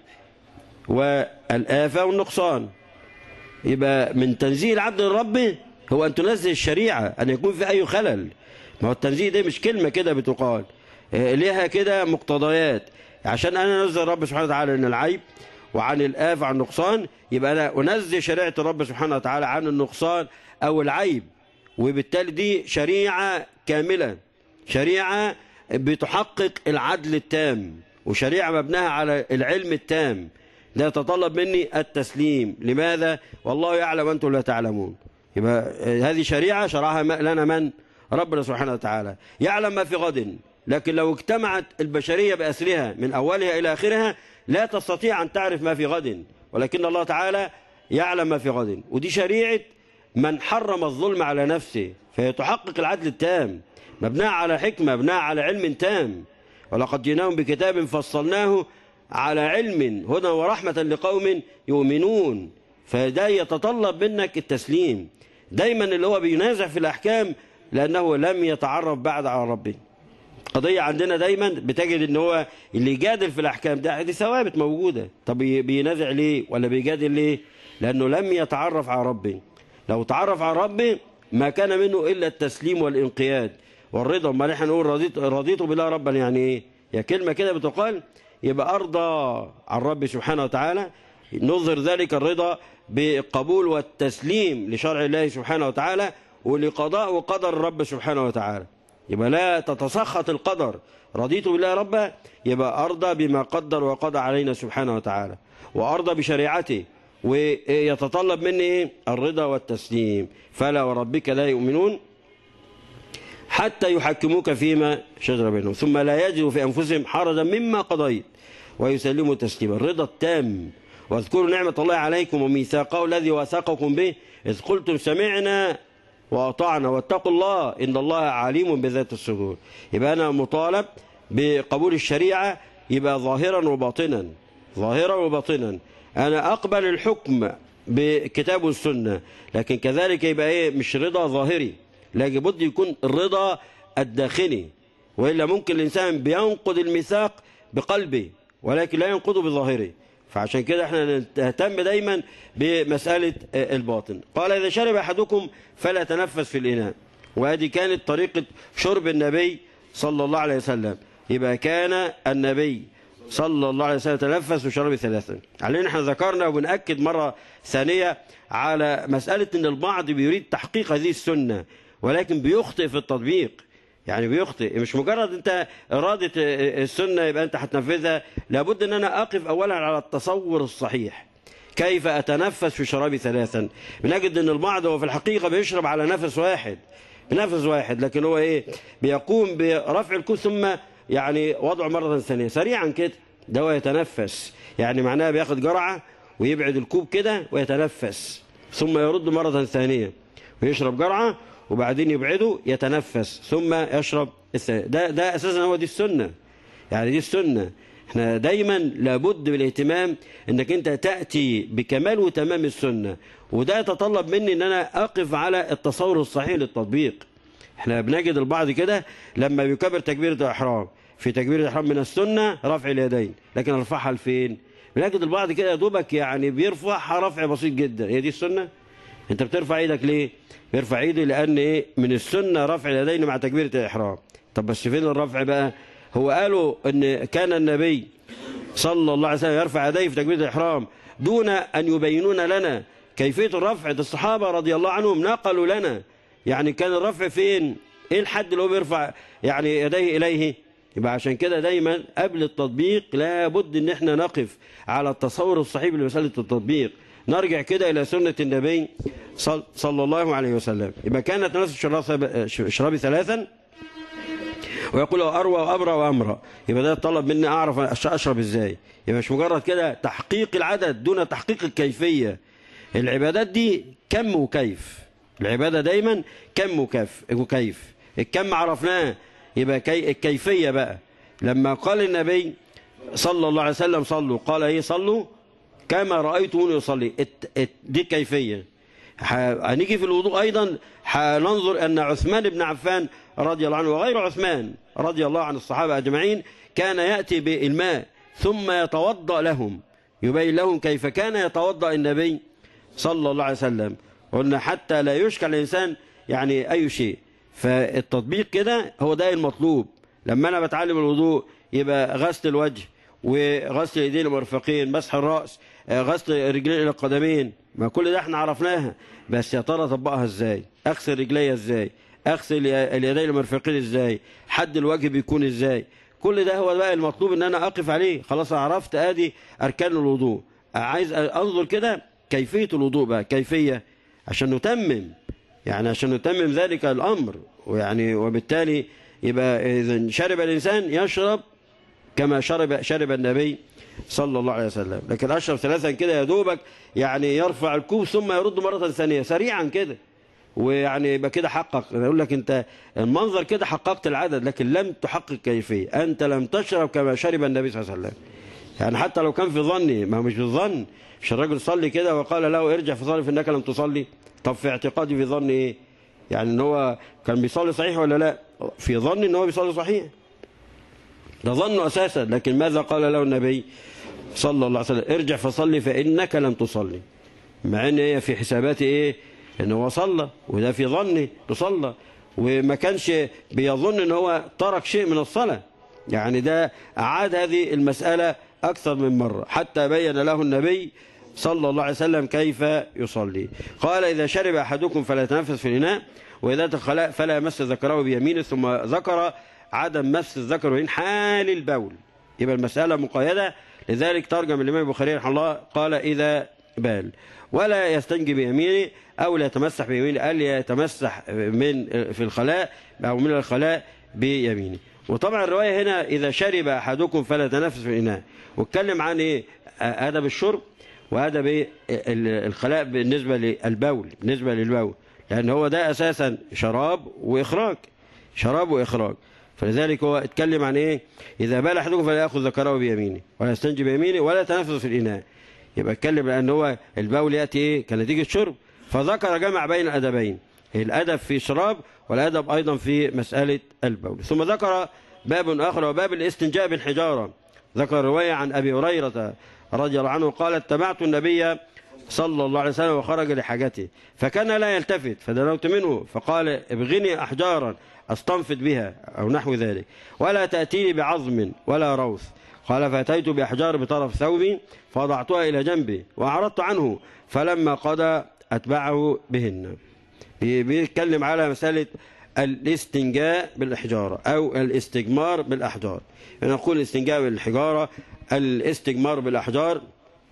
والآفة والنقصان يبقى من تنزيه العبد لربه هو أن تنزه الشريعة أن يكون في أي خلل ما هو التنزيه ده مش كلمة كده بتقال ليها كده مقتضيات عشان أنا أنزه رب سبحانه وتعالى عن العيب وعن الآفة عن النقصان يبقى أنا أنزه شريعة رب سبحانه وتعالى عن النقصان أو العيب وبالتالي دي شريعة كاملة شريعة بتحقق العدل التام وشريعة مبناها على العلم التام ده يتطلب مني التسليم لماذا والله يعلم أنتم لا تعلمون يبقى هذه شريعة شرعها لنا من ربنا سبحانه وتعالى يعلم ما في غد لكن لو اجتمعت البشرية بأسرها من أولها إلى آخرها لا تستطيع أن تعرف ما في غد ولكن الله تعالى يعلم ما في غد ودي شريعة من حرم الظلم على نفسه فيتحقق العدل التام مبناء على حكمة مبناء على علم تام ولقد جئناهم بكتاب فصلناه على علم هدى ورحمة لقوم يؤمنون فده يتطلب منك التسليم دايما اللي هو بينازع في الأحكام لأنه لم يتعرف بعد على ربه قضية عندنا دايما بتجد ان هو اللي يجادل في الأحكام ده دي ثوابت موجودة طب بينازع ليه ولا بيجادل ليه لأنه لم يتعرف على ربه لو تعرف على ربه ما كان منه إلا التسليم والانقياد والرضا ما نحن نقول رضيت, رضيت بالله ربا يعني ايه يا كلمة كده بتقال يبقى أرضى عن ربي سبحانه وتعالى نظهر ذلك الرضا بالقبول والتسليم لشرع الله سبحانه وتعالى ولقضاء وقدر الرب سبحانه وتعالى يبقى لا تتسخط القدر رضيت بالله ربا يبقى أرضى بما قدر وقضى علينا سبحانه وتعالى وأرضى بشريعته ويتطلب مني إيه؟ الرضا والتسليم فلا وربك لا يؤمنون حتى يحكموك فيما شجر بينهم ثم لا يجدوا في أنفسهم حرجا مما قضيت ويسلموا تسليما الرضا التام واذكروا نعمة الله عليكم وميثاقه الذي وثقكم به إذ قلتم سمعنا وأطعنا واتقوا الله إن الله عليم بذات الصدور يبقى أنا مطالب بقبول الشريعة يبقى ظاهرا وباطنا ظاهرا وباطنا أنا أقبل الحكم بكتاب والسنة لكن كذلك يبقى إيه مش رضا ظاهري لكن بد يكون الرضا الداخلي وإلا ممكن الإنسان بينقض الميثاق بقلبه ولكن لا ينقضه بظاهره فعشان كده احنا نهتم دايما بمسألة الباطن قال إذا شرب أحدكم فلا تنفس في الإناء وهذه كانت طريقة شرب النبي صلى الله عليه وسلم يبقى كان النبي صلى الله عليه وسلم تنفس وشرب ثلاثا علينا احنا ذكرنا وبنأكد مرة ثانية على مسألة ان البعض بيريد تحقيق هذه السنة ولكن بيخطئ في التطبيق يعني بيخطئ مش مجرد انت إرادة السنة يبقى انت هتنفذها لابد ان انا اقف اولا على التصور الصحيح كيف اتنفس في شرابي ثلاثا بنجد ان البعض هو في الحقيقة بيشرب على نفس واحد بنفس واحد لكن هو ايه بيقوم برفع الكوب ثم يعني وضعه مرة ثانية سريعا كده ده هو يتنفس يعني معناها بياخد جرعة ويبعد الكوب كده ويتنفس ثم يرد مرة ثانية ويشرب جرعة وبعدين يبعده يتنفس ثم يشرب الثاني ده ده اساسا هو دي السنه يعني دي السنه احنا دايما لابد بالاهتمام انك انت تاتي بكمال وتمام السنه وده يتطلب مني ان انا اقف على التصور الصحيح للتطبيق احنا بنجد البعض كده لما بيكبر تكبيره الاحرام في تكبيره الاحرام من السنه رفع اليدين لكن ارفعها لفين بنجد البعض كده يا دوبك يعني بيرفعها رفع بسيط جدا هي دي السنه انت بترفع ايدك ليه بيرفع ايده لان ايه من السنه رفع اليدين مع تكبيره الاحرام طب بس فين الرفع بقى هو قالوا ان كان النبي صلى الله عليه وسلم يرفع يديه في تكبيره الاحرام دون ان يبينون لنا كيفيه الرفع ده الصحابه رضي الله عنهم نقلوا لنا يعني كان الرفع فين ايه الحد اللي هو بيرفع يعني يديه اليه يبقى عشان كده دايما قبل التطبيق لابد ان احنا نقف على التصور الصحيح لمساله التطبيق نرجع كده إلى سنة النبي صلى الله عليه وسلم يبقى كانت نفس شرابي ثلاثا ويقول أروى وأبرى وأمرى يبقى ده طلب مني أعرف أشرب إزاي يبقى مش مجرد كده تحقيق العدد دون تحقيق الكيفية العبادات دي كم وكيف العبادة دايما كم وكيف وكيف الكم عرفناه يبقى كي الكيفية بقى لما قال النبي صلى الله عليه وسلم صلوا قال ايه صلوا كما رأيتموني يصلي دي كيفية هنيجي في الوضوء أيضا هننظر أن عثمان بن عفان رضي الله عنه وغير عثمان رضي الله عن الصحابة أجمعين كان يأتي بالماء ثم يتوضأ لهم يبين لهم كيف كان يتوضأ النبي صلى الله عليه وسلم قلنا حتى لا يشكل الإنسان يعني أي شيء فالتطبيق كده هو ده المطلوب لما أنا بتعلم الوضوء يبقى غسل الوجه وغسل الايدين المرفقين مسح الراس غسل الرجلين الى القدمين ما كل ده احنا عرفناها بس يا ترى اطبقها ازاي اغسل رجلي ازاي اغسل اليدين المرفقين ازاي حد الوجه بيكون ازاي كل ده هو بقى المطلوب ان انا اقف عليه خلاص عرفت ادي اركان الوضوء عايز انظر كده كيفيه الوضوء بقى كيفيه عشان نتمم يعني عشان نتمم ذلك الامر ويعني وبالتالي يبقى اذا شرب الانسان يشرب كما شرب شرب النبي صلى الله عليه وسلم لكن أشرب ثلاثا كده يا دوبك يعني يرفع الكوب ثم يرد مرة ثانية سريعا كده ويعني يبقى كده حقق يقول لك انت المنظر كده حققت العدد لكن لم تحقق كيفية انت لم تشرب كما شرب النبي صلى الله عليه وسلم يعني حتى لو كان في ظني ما هو مش بالظن مش الراجل صلي كده وقال له ارجع فصلي فانك لم تصلي طب في اعتقادي في ظني ايه يعني ان هو كان بيصلي صحيح ولا لا في ظني ان هو بيصلي صحيح ده ظنه أساسا لكن ماذا قال له النبي صلى الله عليه وسلم ارجع فصلي فإنك لم تصلي مع ان هي في حساباتي ايه ان هو صلى وده في ظني تصلى وما كانش بيظن ان هو ترك شيء من الصلاة يعني ده أعاد هذه المسألة أكثر من مرة حتى بين له النبي صلى الله عليه وسلم كيف يصلي قال إذا شرب أحدكم فلا يتنفس في الإناء وإذا الخلاء فلا يمس ذكره بيمينه ثم ذكر عدم مس الذكر من حال البول يبقى المسألة مقيدة لذلك ترجم الإمام البخاري رحمه الله قال إذا بال ولا يستنجي بيمينه أو لا يتمسح بيمينه قال يتمسح من في الخلاء أو من الخلاء بيمينه وطبعا الرواية هنا إذا شرب أحدكم فلا تنفس في الإناء واتكلم عن إيه أدب الشرب وأدب إيه الخلاء بالنسبة للبول بالنسبة للبول لأن هو ده أساسا شراب وإخراج شراب وإخراج فلذلك هو اتكلم عن إيه إذا بال أحدكم فلا يأخذ ذكره بيمينه ولا يستنجي بيمينه ولا تنفس في الإناء يبقى اتكلم لأن هو البول يأتي إيه كنتيجة شرب فذكر جمع بين الأدبين الأدب في شراب والأدب أيضا في مسألة البول ثم ذكر باب آخر وباب الاستنجاء بالحجارة ذكر رواية عن أبي هريرة رضي الله عنه قال اتبعت النبي صلى الله عليه وسلم وخرج لحاجته فكان لا يلتفت فدنوت منه فقال ابغني أحجارا أستنفد بها أو نحو ذلك ولا تأتيني بعظم ولا روث قال فأتيت بأحجار بطرف ثوبي فوضعتها إلى جنبي وأعرضت عنه فلما قضى أتبعه بهن بيتكلم على مسألة الاستنجاء بالحجارة أو الاستجمار بالأحجار يعني نقول الاستنجاء بالحجارة الاستجمار بالأحجار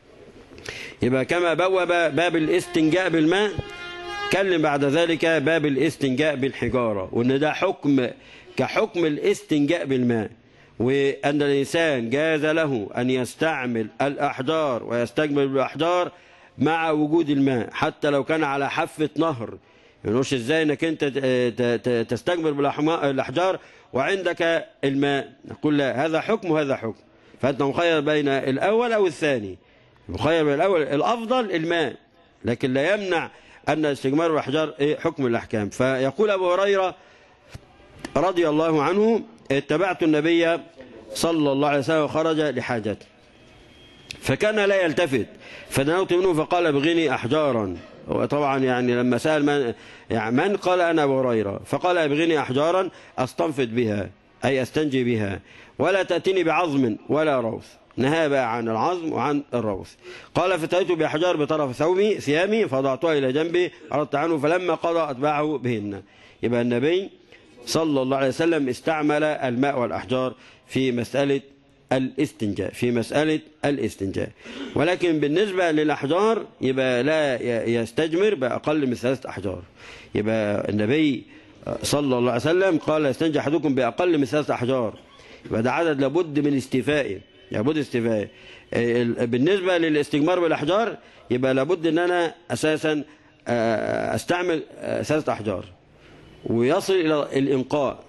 يبقى كما بوب باب الاستنجاء بالماء كلم بعد ذلك باب الاستنجاء بالحجارة وأن ده حكم كحكم الاستنجاء بالماء وأن الإنسان جاز له أن يستعمل الأحجار ويستجمل بالأحجار مع وجود الماء حتى لو كان على حافة نهر يقولوش ازاي انك انت تستجمل بالاحجار وعندك الماء نقول لا هذا حكم وهذا حكم فانت مخير بين الاول او الثاني مخير بين الاول الافضل الماء لكن لا يمنع ان استجمار الاحجار ايه حكم الاحكام فيقول ابو هريره رضي الله عنه اتبعت النبي صلى الله عليه وسلم وخرج لحاجته فكان لا يلتفت فدنوت منه فقال ابغني احجارا وطبعا يعني لما سأل من, يعني من قال أنا أبو هريرة فقال ابغني أحجارا أستنفد بها أي أستنجي بها ولا تأتيني بعظم ولا روث نهى بقى عن العظم وعن الروث قال فتأتي بأحجار بطرف ثوبي ثيامي فضعتها إلى جنبي أردت عنه فلما قضى أتبعه بهن يبقى النبي صلى الله عليه وسلم استعمل الماء والأحجار في مسألة الاستنجاء في مسألة الاستنجاء ولكن بالنسبة للأحجار يبقى لا يستجمر بأقل من ثلاثة أحجار يبقى النبي صلى الله عليه وسلم قال يستنجى أحدكم بأقل من ثلاثة أحجار يبقى ده عدد لابد من استيفائه لابد استيفائه بالنسبة للاستجمار بالأحجار يبقى لابد أن أنا أساسا أستعمل ثلاثة أحجار ويصل إلى الإنقاء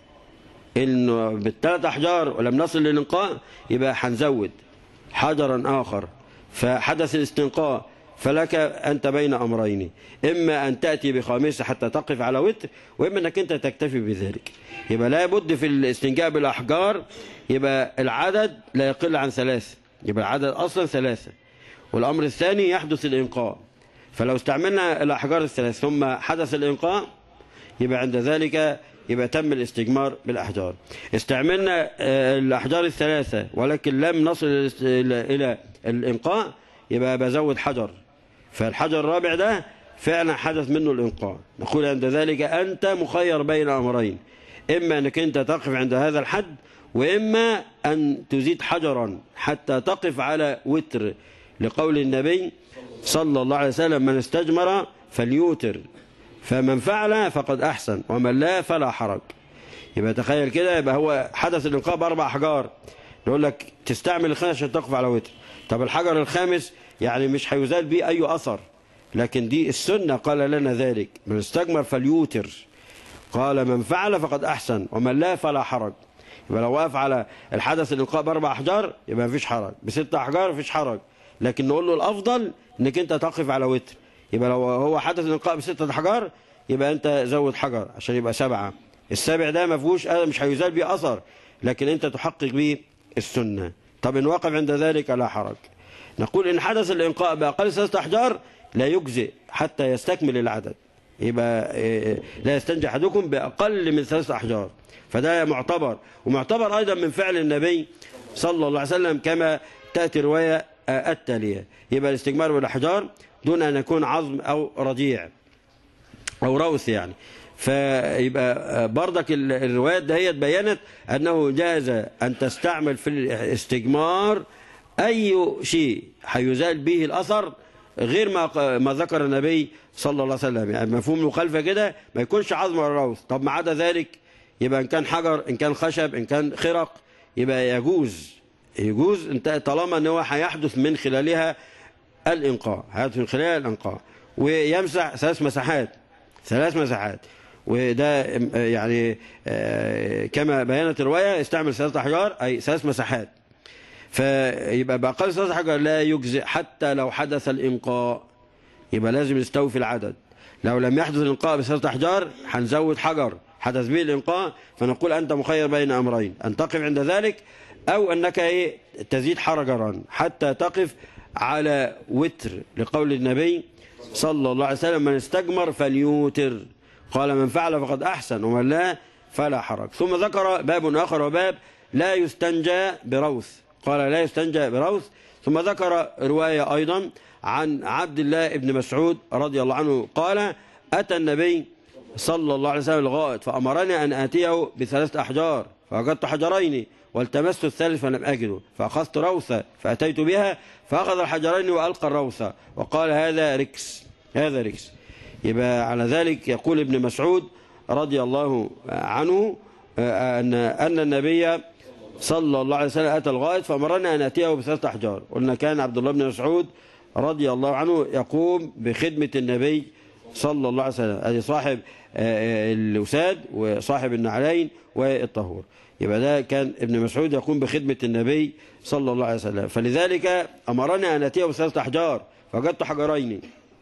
انه بالثلاث احجار ولم نصل للانقاء يبقى هنزود حجرا اخر فحدث الاستنقاء فلك انت بين امرين اما ان تاتي بخامسه حتى تقف على وتر واما انك انت تكتفي بذلك يبقى لا بد في الاستنجاء بالاحجار يبقى العدد لا يقل عن ثلاثه يبقى العدد اصلا ثلاثه والامر الثاني يحدث الانقاء فلو استعملنا الاحجار الثلاث ثم حدث الانقاء يبقى عند ذلك يبقى تم الاستجمار بالأحجار استعملنا الأحجار الثلاثة ولكن لم نصل إلى الإنقاء يبقى بزود حجر فالحجر الرابع ده فعلا حدث منه الإنقاء نقول عند ذلك أنت مخير بين أمرين إما أنك أنت تقف عند هذا الحد وإما أن تزيد حجرا حتى تقف على وتر لقول النبي صلى الله عليه وسلم من استجمر فليوتر فمن فعل فقد أحسن ومن لا فلا حرج يبقى تخيل كده يبقى هو حدث الإنقاء بأربع أحجار نقول لك تستعمل الخامس عشان تقف على وتر طب الحجر الخامس يعني مش هيزال به أي أثر لكن دي السنة قال لنا ذلك من استجمر فليوتر قال من فعل فقد أحسن ومن لا فلا حرج يبقى لو وقف على الحدث الإلقاء بأربع أحجار يبقى مفيش حرج بست أحجار مفيش حرج لكن نقول له الأفضل إنك أنت تقف على وتر يبقى لو هو حدث الإلقاء بستة أحجار يبقى أنت زود حجر عشان يبقى سبعة السابع ده ما فيهوش مش هيزال بيه أثر لكن أنت تحقق به السنة طب إن وقف عند ذلك لا حرج نقول إن حدث الإنقاء بأقل ثلاثة أحجار لا يجزئ حتى يستكمل العدد يبقى لا يستنجي أحدكم بأقل من ثلاثة أحجار فده معتبر ومعتبر أيضا من فعل النبي صلى الله عليه وسلم كما تأتي رواية آه، التالية يبقى الاستجمار بالأحجار دون أن يكون عظم أو رضيع أو روث يعني فيبقى برضك ال- الروايات دهيت بينت أنه جاز أن تستعمل في الاستجمار أي شيء هيزال به الأثر غير ما ما ذكر النبي صلى الله عليه وسلم يعني مفهوم المخالفة كده ما يكونش عظم ولا روث طب ما عدا ذلك يبقى إن كان حجر إن كان خشب إن كان خرق يبقى يجوز يجوز انت طالما ان هو هيحدث من خلالها الانقاء هيحدث من خلالها الانقاء ويمسح ثلاث مساحات ثلاث مساحات وده يعني آه، كما بيانت الرواية استعمل ثلاث أحجار أي ثلاث مساحات فيبقى بأقل ثلاث أحجار لا يجزئ حتى لو حدث الإنقاء يبقى لازم يستوفي العدد لو لم يحدث الإنقاء بثلاث أحجار هنزود حجر حدث به الإنقاء فنقول أنت مخير بين أمرين أن تقف عند ذلك أو أنك إيه تزيد حجرا حتى تقف على وتر لقول النبي صلى الله عليه وسلم من استجمر فليوتر قال من فعل فقد أحسن ومن لا فلا حرج ثم ذكر باب آخر وباب لا يستنجى بروث قال لا يستنجى بروث ثم ذكر رواية أيضا عن عبد الله بن مسعود رضي الله عنه قال أتى النبي صلى الله عليه وسلم الغائط فأمرني أن آتيه بثلاث أحجار فوجدت حجرين والتمست الثالث فلم أجده فأخذت روثة فأتيت بها فأخذ الحجرين وألقى الروثة وقال هذا ركس هذا ركس يبقى على ذلك يقول ابن مسعود رضي الله عنه أن أن النبي صلى الله عليه وسلم أتى الغائط فأمرنا أن أتيه بثلاثة أحجار قلنا كان عبد الله بن مسعود رضي الله عنه يقوم بخدمة النبي صلى الله عليه وسلم هذه صاحب الوساد وصاحب النعلين والطهور يبقى ده كان ابن مسعود يقوم بخدمة النبي صلى الله عليه وسلم فلذلك أمرنا أن أتيه بثلاثة أحجار فوجدت حجرين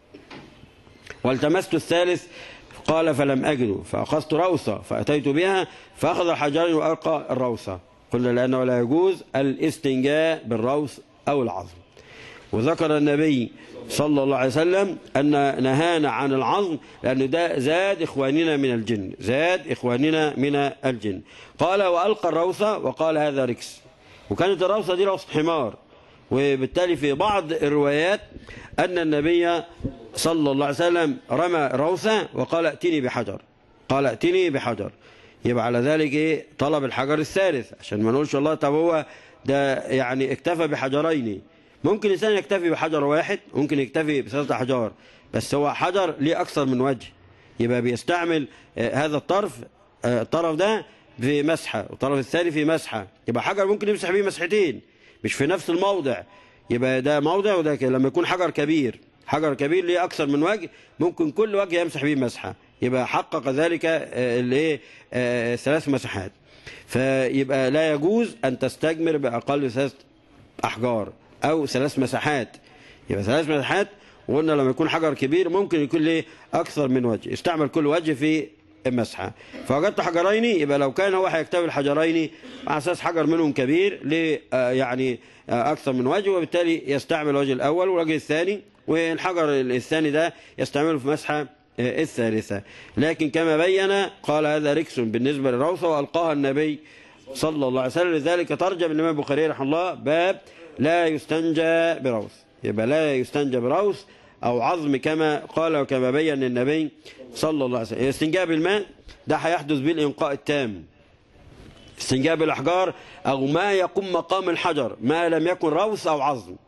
والتمست الثالث قال فلم أجده فأخذت روثة فأتيت بها فأخذ الحجرين وألقى الروثة قلنا لأنه لا يجوز الاستنجاء بالروث أو العظم وذكر النبي صلى الله عليه وسلم أن نهانا عن العظم لأن ده زاد إخواننا من الجن زاد إخواننا من الجن قال وألقى الروثة وقال هذا ركس وكانت الروثة دي روث حمار وبالتالي في بعض الروايات أن النبي صلى الله عليه وسلم رمى روثة وقال ائتني بحجر قال ائتني بحجر يبقى على ذلك ايه طلب الحجر الثالث عشان ما نقولش الله طب هو ده يعني اكتفى بحجرين ممكن الإنسان يكتفي بحجر واحد ممكن يكتفي بثلاثة أحجار بس هو حجر ليه أكثر من وجه يبقى بيستعمل هذا الطرف الطرف ده في مسحة والطرف الثاني في مسحة يبقى حجر ممكن يمسح بيه مسحتين مش في نفس الموضع يبقى ده موضع وده لما يكون حجر كبير حجر كبير ليه أكثر من وجه ممكن كل وجه يمسح بيه مسحة يبقى حقق ذلك الايه ثلاث مساحات فيبقى لا يجوز أن تستجمر بأقل ثلاث أحجار أو ثلاث مساحات يبقى ثلاث مساحات وقلنا لما يكون حجر كبير ممكن يكون له أكثر من وجه استعمل كل وجه في المسحة فوجدت حجرين يبقى لو كان هو هيكتفي الحجرين على أساس حجر منهم كبير ل يعني أكثر من وجه وبالتالي يستعمل الوجه الأول والوجه الثاني والحجر الثاني ده يستعمله في مسحة الثالثة لكن كما بين قال هذا ركس بالنسبة للروثة وألقاها النبي صلى الله عليه وسلم لذلك ترجم الإمام البخاري رحمه الله باب لا يستنجى بروث يبقى لا يستنجى بروث أو عظم كما قال وكما بين النبي صلى الله عليه وسلم الاستنجاء بالماء ده هيحدث به الإنقاء التام استنجاء بالأحجار أو ما يقوم مقام الحجر ما لم يكن روث أو عظم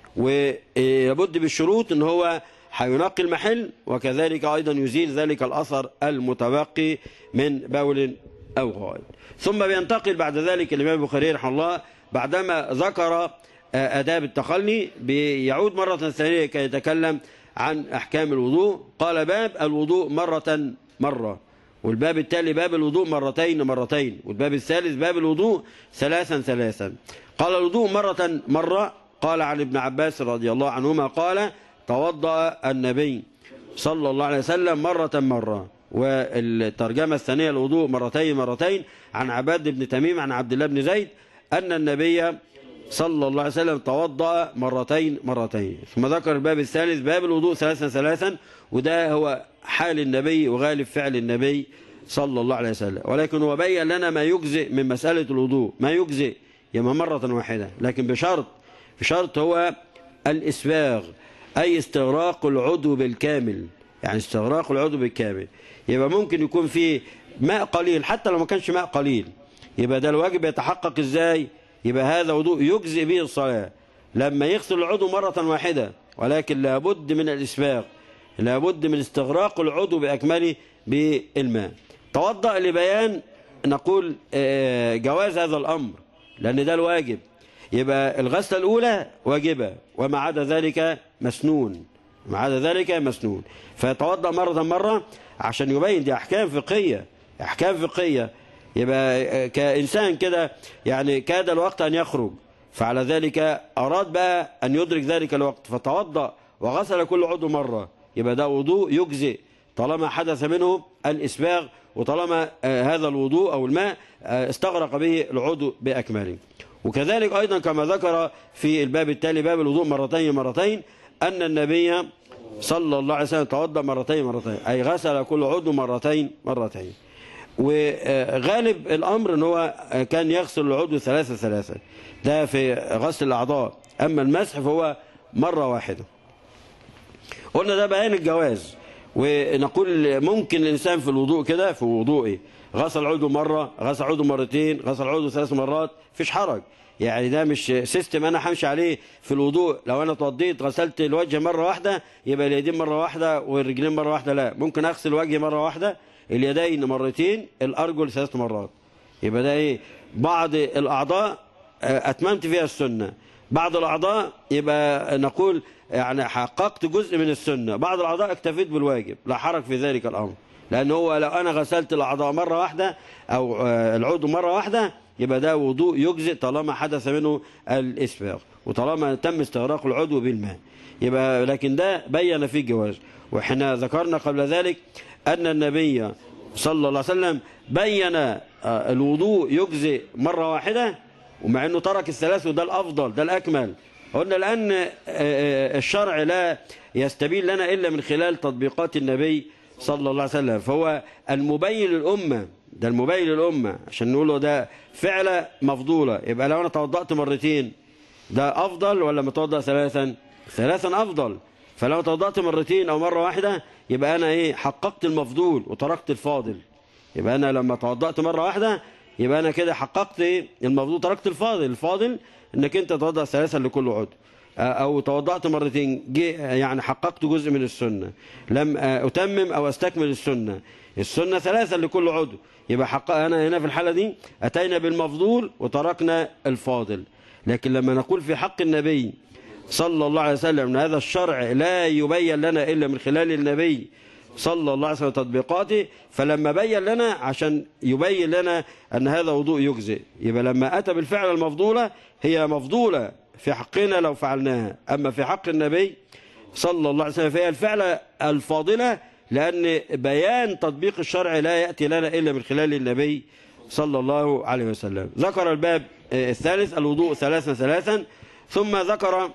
ويبد بالشروط ان هو هينقي المحل وكذلك أيضا يزيل ذلك الأثر المتبقي من بول أو غائط ثم بينتقل بعد ذلك الإمام البخاري رحمه الله بعدما ذكر آداب التخلي بيعود مرة ثانية كي يتكلم عن أحكام الوضوء قال باب الوضوء مرة مرة والباب التالي باب الوضوء مرتين مرتين والباب الثالث باب الوضوء ثلاثا ثلاثا قال الوضوء مرة مرة قال عن ابن عباس رضي الله عنهما قال توضأ النبي صلى الله عليه وسلم مرة مرة والترجمة الثانية الوضوء مرتين مرتين عن عباد بن تميم عن عبد الله بن زيد أن النبي صلى الله عليه وسلم توضأ مرتين مرتين ثم ذكر الباب الثالث باب الوضوء ثلاثا ثلاثا وده هو حال النبي وغالب فعل النبي صلى الله عليه وسلم ولكن هو بين لنا ما يجزئ من مسألة الوضوء ما يجزئ يما مرة واحدة لكن بشرط بشرط هو الإسباغ أي استغراق العضو بالكامل يعني استغراق العضو بالكامل يبقى ممكن يكون فيه ماء قليل حتى لو ما كانش ماء قليل يبقى ده الواجب يتحقق ازاي يبقى هذا وضوء يجزئ به الصلاة لما يغسل العضو مرة واحدة ولكن لابد من الإسباغ لابد من استغراق العضو بأكمله بالماء توضأ لبيان نقول جواز هذا الأمر لأن ده الواجب يبقى الغسلة الأولى واجبة وما عدا ذلك مسنون ما عدا ذلك مسنون فيتوضأ مرة مرة عشان يبين دي أحكام فقهية أحكام فقهية يبقى كإنسان كده يعني كاد الوقت أن يخرج فعلى ذلك أراد بقى أن يدرك ذلك الوقت فتوضأ وغسل كل عضو مرة يبقى ده وضوء يجزئ طالما حدث منه الإسباغ وطالما هذا الوضوء أو الماء استغرق به العضو بأكمله وكذلك أيضا كما ذكر في الباب التالي باب الوضوء مرتين مرتين أن النبي صلى الله عليه وسلم توضأ مرتين مرتين أي غسل كل عضو مرتين مرتين وغالب الأمر ان هو كان يغسل العضو ثلاثة ثلاثة ده في غسل الأعضاء أما المسح فهو مرة واحدة قلنا ده بيان الجواز ونقول ممكن الإنسان في الوضوء كده في وضوئه غسل عضو مرة غسل عضو مرتين غسل عضو ثلاث مرات فيش حرج يعني ده مش سيستم انا همشي عليه في الوضوء لو انا اتوضيت غسلت الوجه مره واحده يبقى اليدين مره واحده والرجلين مره واحده لا ممكن اغسل وجهي مره واحده اليدين مرتين الارجل ثلاث مرات يبقى ده ايه بعض الاعضاء اتممت فيها السنه بعض الاعضاء يبقى نقول يعني حققت جزء من السنه بعض الاعضاء اكتفيت بالواجب لا حرج في ذلك الامر لان هو لو انا غسلت الاعضاء مره واحده او العضو مره واحده يبقى ده وضوء يجزئ طالما حدث منه الإسباغ وطالما تم استغراق العضو بالماء يبقى لكن ده بين فيه الجواز وإحنا ذكرنا قبل ذلك أن النبي صلى الله عليه وسلم بين الوضوء يجزئ مرة واحدة ومع أنه ترك الثلاث وده الأفضل ده الأكمل قلنا لأن الشرع لا يستبين لنا إلا من خلال تطبيقات النبي صلى الله عليه وسلم فهو المبين للأمة ده المبين للأمة عشان نقول له ده فعلة مفضولة يبقى لو أنا توضأت مرتين ده أفضل ولا متوضأ ثلاثا ثلاثا أفضل فلو توضأت مرتين أو مرة واحدة يبقى أنا إيه حققت المفضول وتركت الفاضل يبقى أنا لما توضأت مرة واحدة يبقى أنا كده حققت المفضول تركت الفاضل الفاضل إنك أنت توضأ ثلاثا لكل عضو أو توضأت مرتين يعني حققت جزء من السنة لم أتمم أو أستكمل السنة السنة ثلاثة لكل عضو يبقى حق أنا هنا في الحالة دي أتينا بالمفضول وتركنا الفاضل لكن لما نقول في حق النبي صلى الله عليه وسلم أن هذا الشرع لا يبين لنا إلا من خلال النبي صلى الله عليه وسلم تطبيقاته فلما بين لنا عشان يبين لنا أن هذا وضوء يجزئ يبقى لما أتى بالفعل المفضولة هي مفضولة في حقنا لو فعلناها أما في حق النبي صلى الله عليه وسلم فهي الفعلة الفاضلة لأن بيان تطبيق الشرع لا يأتي لنا إلا من خلال النبي صلى الله عليه وسلم ذكر الباب الثالث الوضوء ثلاثا ثلاثا ثم ذكر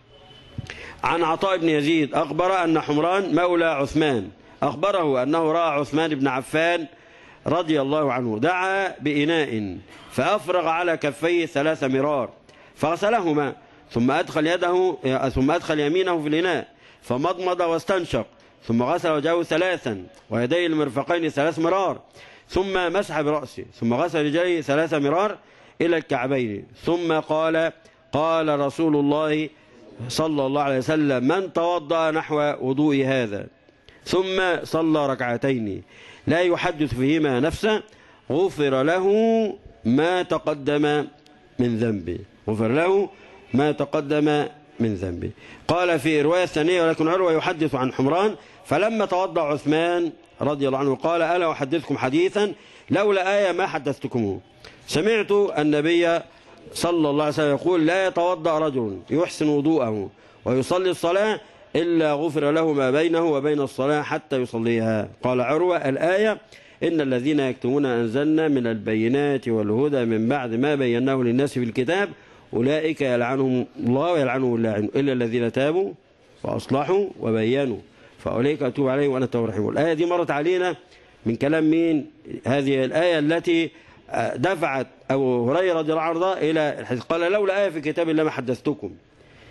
عن عطاء بن يزيد أخبر أن حمران مولى عثمان أخبره أنه رأى عثمان بن عفان رضي الله عنه دعا بإناء فأفرغ على كفيه ثلاث مرار فغسلهما ثم أدخل يده ثم أدخل يمينه في الإناء فمضمض واستنشق ثم غسل وجهه ثلاثا ويديه المرفقين ثلاث مرار ثم مسح برأسه ثم غسل رجليه ثلاث مرار إلى الكعبين ثم قال قال رسول الله صلى الله عليه وسلم من توضأ نحو وضوء هذا ثم صلى ركعتين لا يحدث فيهما نفسه غفر له ما تقدم من ذنبه غفر له ما تقدم من ذنبه قال في رواية ثانية ولكن عروة يحدث عن حمران فلما توضأ عثمان رضي الله عنه قال ألا أحدثكم حديثا لولا آية ما حدثتكمه سمعت النبي صلى الله عليه وسلم يقول لا يتوضأ رجل يحسن وضوءه ويصلي الصلاة إلا غفر له ما بينه وبين الصلاة حتى يصليها قال عروة الآية إن الذين يكتمون أنزلنا من البينات والهدى من بعد ما بيناه للناس في الكتاب أولئك يلعنهم الله ويلعنهم اللاعن إلا الذين تابوا وأصلحوا وبينوا فأولئك أتوب عليهم وأنا التوب الرحيم الآية دي مرت علينا من كلام مين هذه الآية التي دفعت أبو هريرة رضي الله عنه إلى الحديث قال لولا آية في كتاب الله ما حدثتكم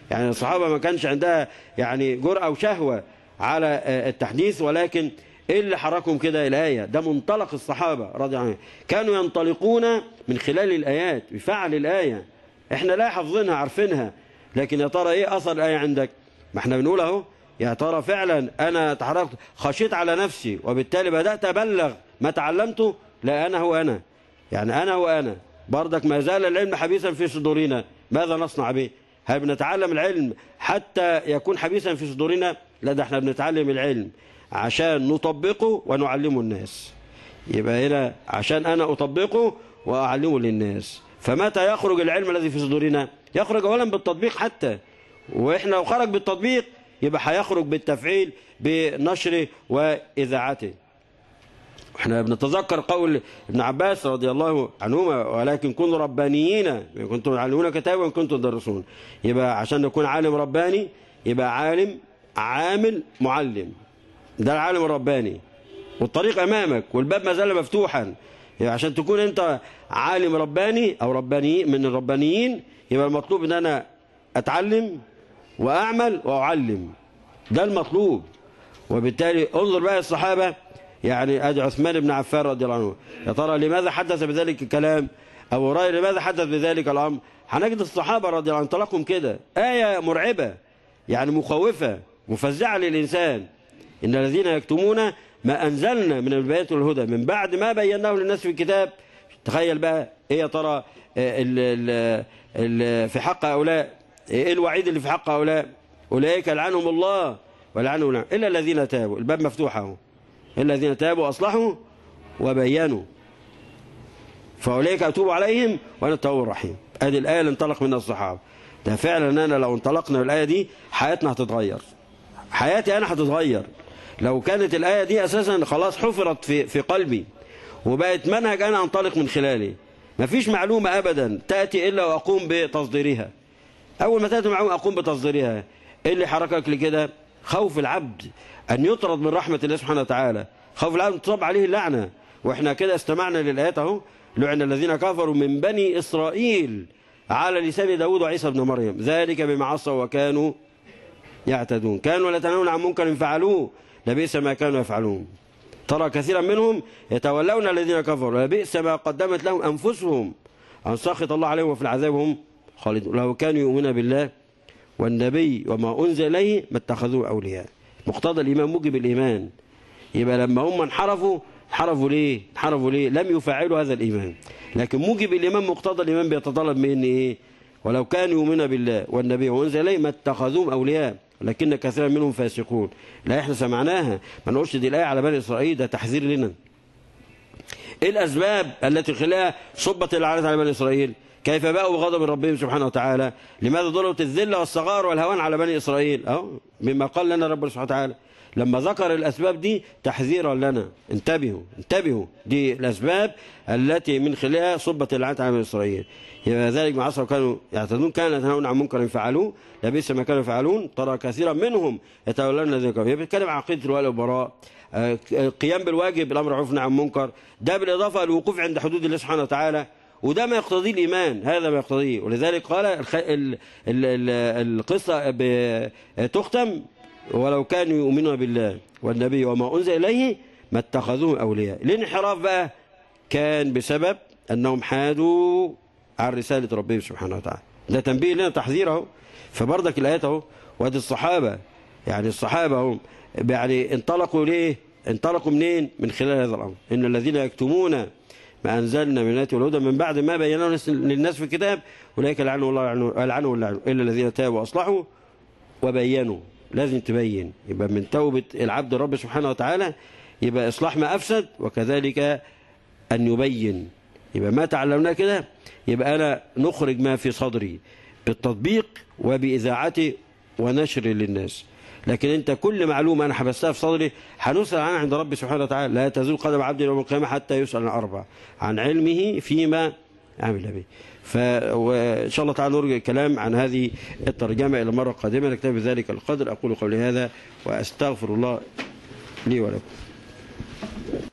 يعني الصحابة ما كانش عندها يعني جرأة وشهوة على التحديث ولكن ايه اللي حركهم كده الآية ده منطلق الصحابة رضي الله عنهم كانوا ينطلقون من خلال الآيات بفعل الآية احنا لا حافظينها عارفينها لكن يا ترى ايه اثر الآية عندك ما احنا بنقول اهو يا ترى فعلا انا تحركت خشيت على نفسي وبالتالي بدأت ابلغ ما تعلمته لا انا هو انا يعني انا هو انا برضك ما زال العلم حبيسا في صدورنا ماذا نصنع به هل بنتعلم العلم حتى يكون حبيسا في صدورنا لا ده احنا بنتعلم العلم عشان نطبقه ونعلمه الناس يبقى هنا عشان انا اطبقه واعلمه للناس فمتى يخرج العلم الذي في صدورنا يخرج اولا بالتطبيق حتى واحنا لو خرج بالتطبيق يبقى هيخرج بالتفعيل بنشره واذاعته احنا بنتذكر قول ابن عباس رضي الله عنهما ولكن كونوا ربانيين كنتم تعلمون كتابا وان كنتم تدرسون يبقى عشان نكون عالم رباني يبقى عالم عامل معلم ده العالم الرباني والطريق امامك والباب ما زال مفتوحا يعني عشان تكون انت عالم رباني او رباني من الربانيين يبقى المطلوب ان انا اتعلم واعمل واعلم ده المطلوب وبالتالي انظر بقى الصحابه يعني ادي عثمان بن عفان رضي الله عنه يا ترى لماذا حدث بذلك الكلام ابو هريره لماذا حدث بذلك الامر هنجد الصحابه رضي الله عنهم انطلاقهم كده ايه مرعبه يعني مخوفه مفزعه للانسان ان الذين يكتمون ما انزلنا من البيات والهدى من بعد ما بيناه للناس في الكتاب تخيل بقى ايه يا ترى ال ال ال في حق هؤلاء ايه الوعيد اللي في حق هؤلاء اولئك لعنهم الله ولعنهم لعنهم الا الذين تابوا الباب مفتوح اهو الذين تابوا واصلحوا وبينوا فاولئك اتوب عليهم وانا التواب الرحيم ادي الايه اللي انطلق منها الصحابه ده فعلا انا لو انطلقنا بالايه دي حياتنا هتتغير حياتي انا هتتغير لو كانت الايه دي اساسا خلاص حفرت في في قلبي وبقت منهج انا انطلق من خلاله مفيش معلومه ابدا تاتي الا واقوم بتصديرها اول ما تاتي معلومه اقوم بتصديرها ايه اللي حركك لكده خوف العبد أن يطرد من رحمة الله سبحانه وتعالى خوف العبد تصب عليه اللعنة وإحنا كده استمعنا للآيات أهو لعن الذين كفروا من بني إسرائيل على لسان داود وعيسى بن مريم ذلك بما عصوا وكانوا يعتدون كانوا لا يتناهون عن منكر فعلوه لبئس ما كانوا يفعلون ترى كثيرا منهم يتولون الذين كفروا لبئس ما قدمت لهم أنفسهم أن سخط الله عليهم وفي العذاب هم خالدون لو كانوا يؤمنون بالله والنبي وما أنزل إليه ما اتخذوه أولياء مقتضى الإيمان موجب الإيمان يبقى لما هم انحرفوا انحرفوا ليه انحرفوا ليه لم يفعلوا هذا الإيمان لكن موجب الإيمان مقتضى الإيمان بيتطلب مني إيه ولو كانوا يؤمنون بالله والنبي وأنزل إليه ما اتخذوهم أولياء لكن كثيرا منهم فاسقون لا احنا سمعناها ما نقولش دي الآية على بني إسرائيل ده تحذير لنا ايه الأسباب التي خلاها صبت العنات على بني إسرائيل كيف باءوا بغضب ربهم سبحانه وتعالى لماذا ضربت الذلة والصغار والهوان على بني إسرائيل أهو مما قال لنا رب سبحانه وتعالى لما ذكر الأسباب دي تحذيرا لنا انتبهوا انتبهوا دي الأسباب التي من خلالها صبت العنات على بني إسرائيل يبقى ذلك مع عصر كانوا يعتدون كانوا يتنهون عن منكر فعلوه لبئس ما كانوا يفعلون ترى كثيرا منهم يتولون الذين كفروا يبقى بيتكلم عن عقيدة الولاء والبراء القيام بالواجب الأمر معروف عن منكر ده بالإضافة للوقوف عند حدود الله سبحانه وتعالى وده ما يقتضيه الإيمان هذا ما يقتضيه ولذلك قال الخ... ال... ال... ال... القصة ب... تختم ولو كانوا يؤمنون بالله والنبي وما أنزل إليه ما اتخذوهم أولياء الانحراف بقى كان بسبب أنهم حادوا عن رسالة ربهم سبحانه وتعالى ده تنبيه لنا تحذير اهو فبرضك الآيات اهو وادي الصحابة يعني الصحابة هم يعني انطلقوا ليه انطلقوا منين من خلال هذا الأمر إن الذين يكتمون ما أنزلنا من الآيات والهدى من بعد ما بيناه للناس في الكتاب أولئك لعنوا الله لعنوا واللعنوا إلا الذين تابوا وأصلحوا وبينوا لازم تبين يبقى من توبة العبد الرب سبحانه وتعالى يبقى إصلاح ما أفسد وكذلك أن يبين يبقى ما تعلمناه كده يبقى أنا نخرج ما في صدري بالتطبيق وبإذاعته ونشر للناس لكن انت كل معلومة انا حبستها في صدري هنسأل عنها عند ربي سبحانه وتعالى لا تزول قدم عبد يوم القيامة حتى يسأل عن أربع عن علمه فيما عمل به فإن شاء الله تعالى نرجع الكلام عن هذه الترجمة إلى مرة قادمة نكتب بذلك القدر أقول قولي هذا وأستغفر الله لي ولكم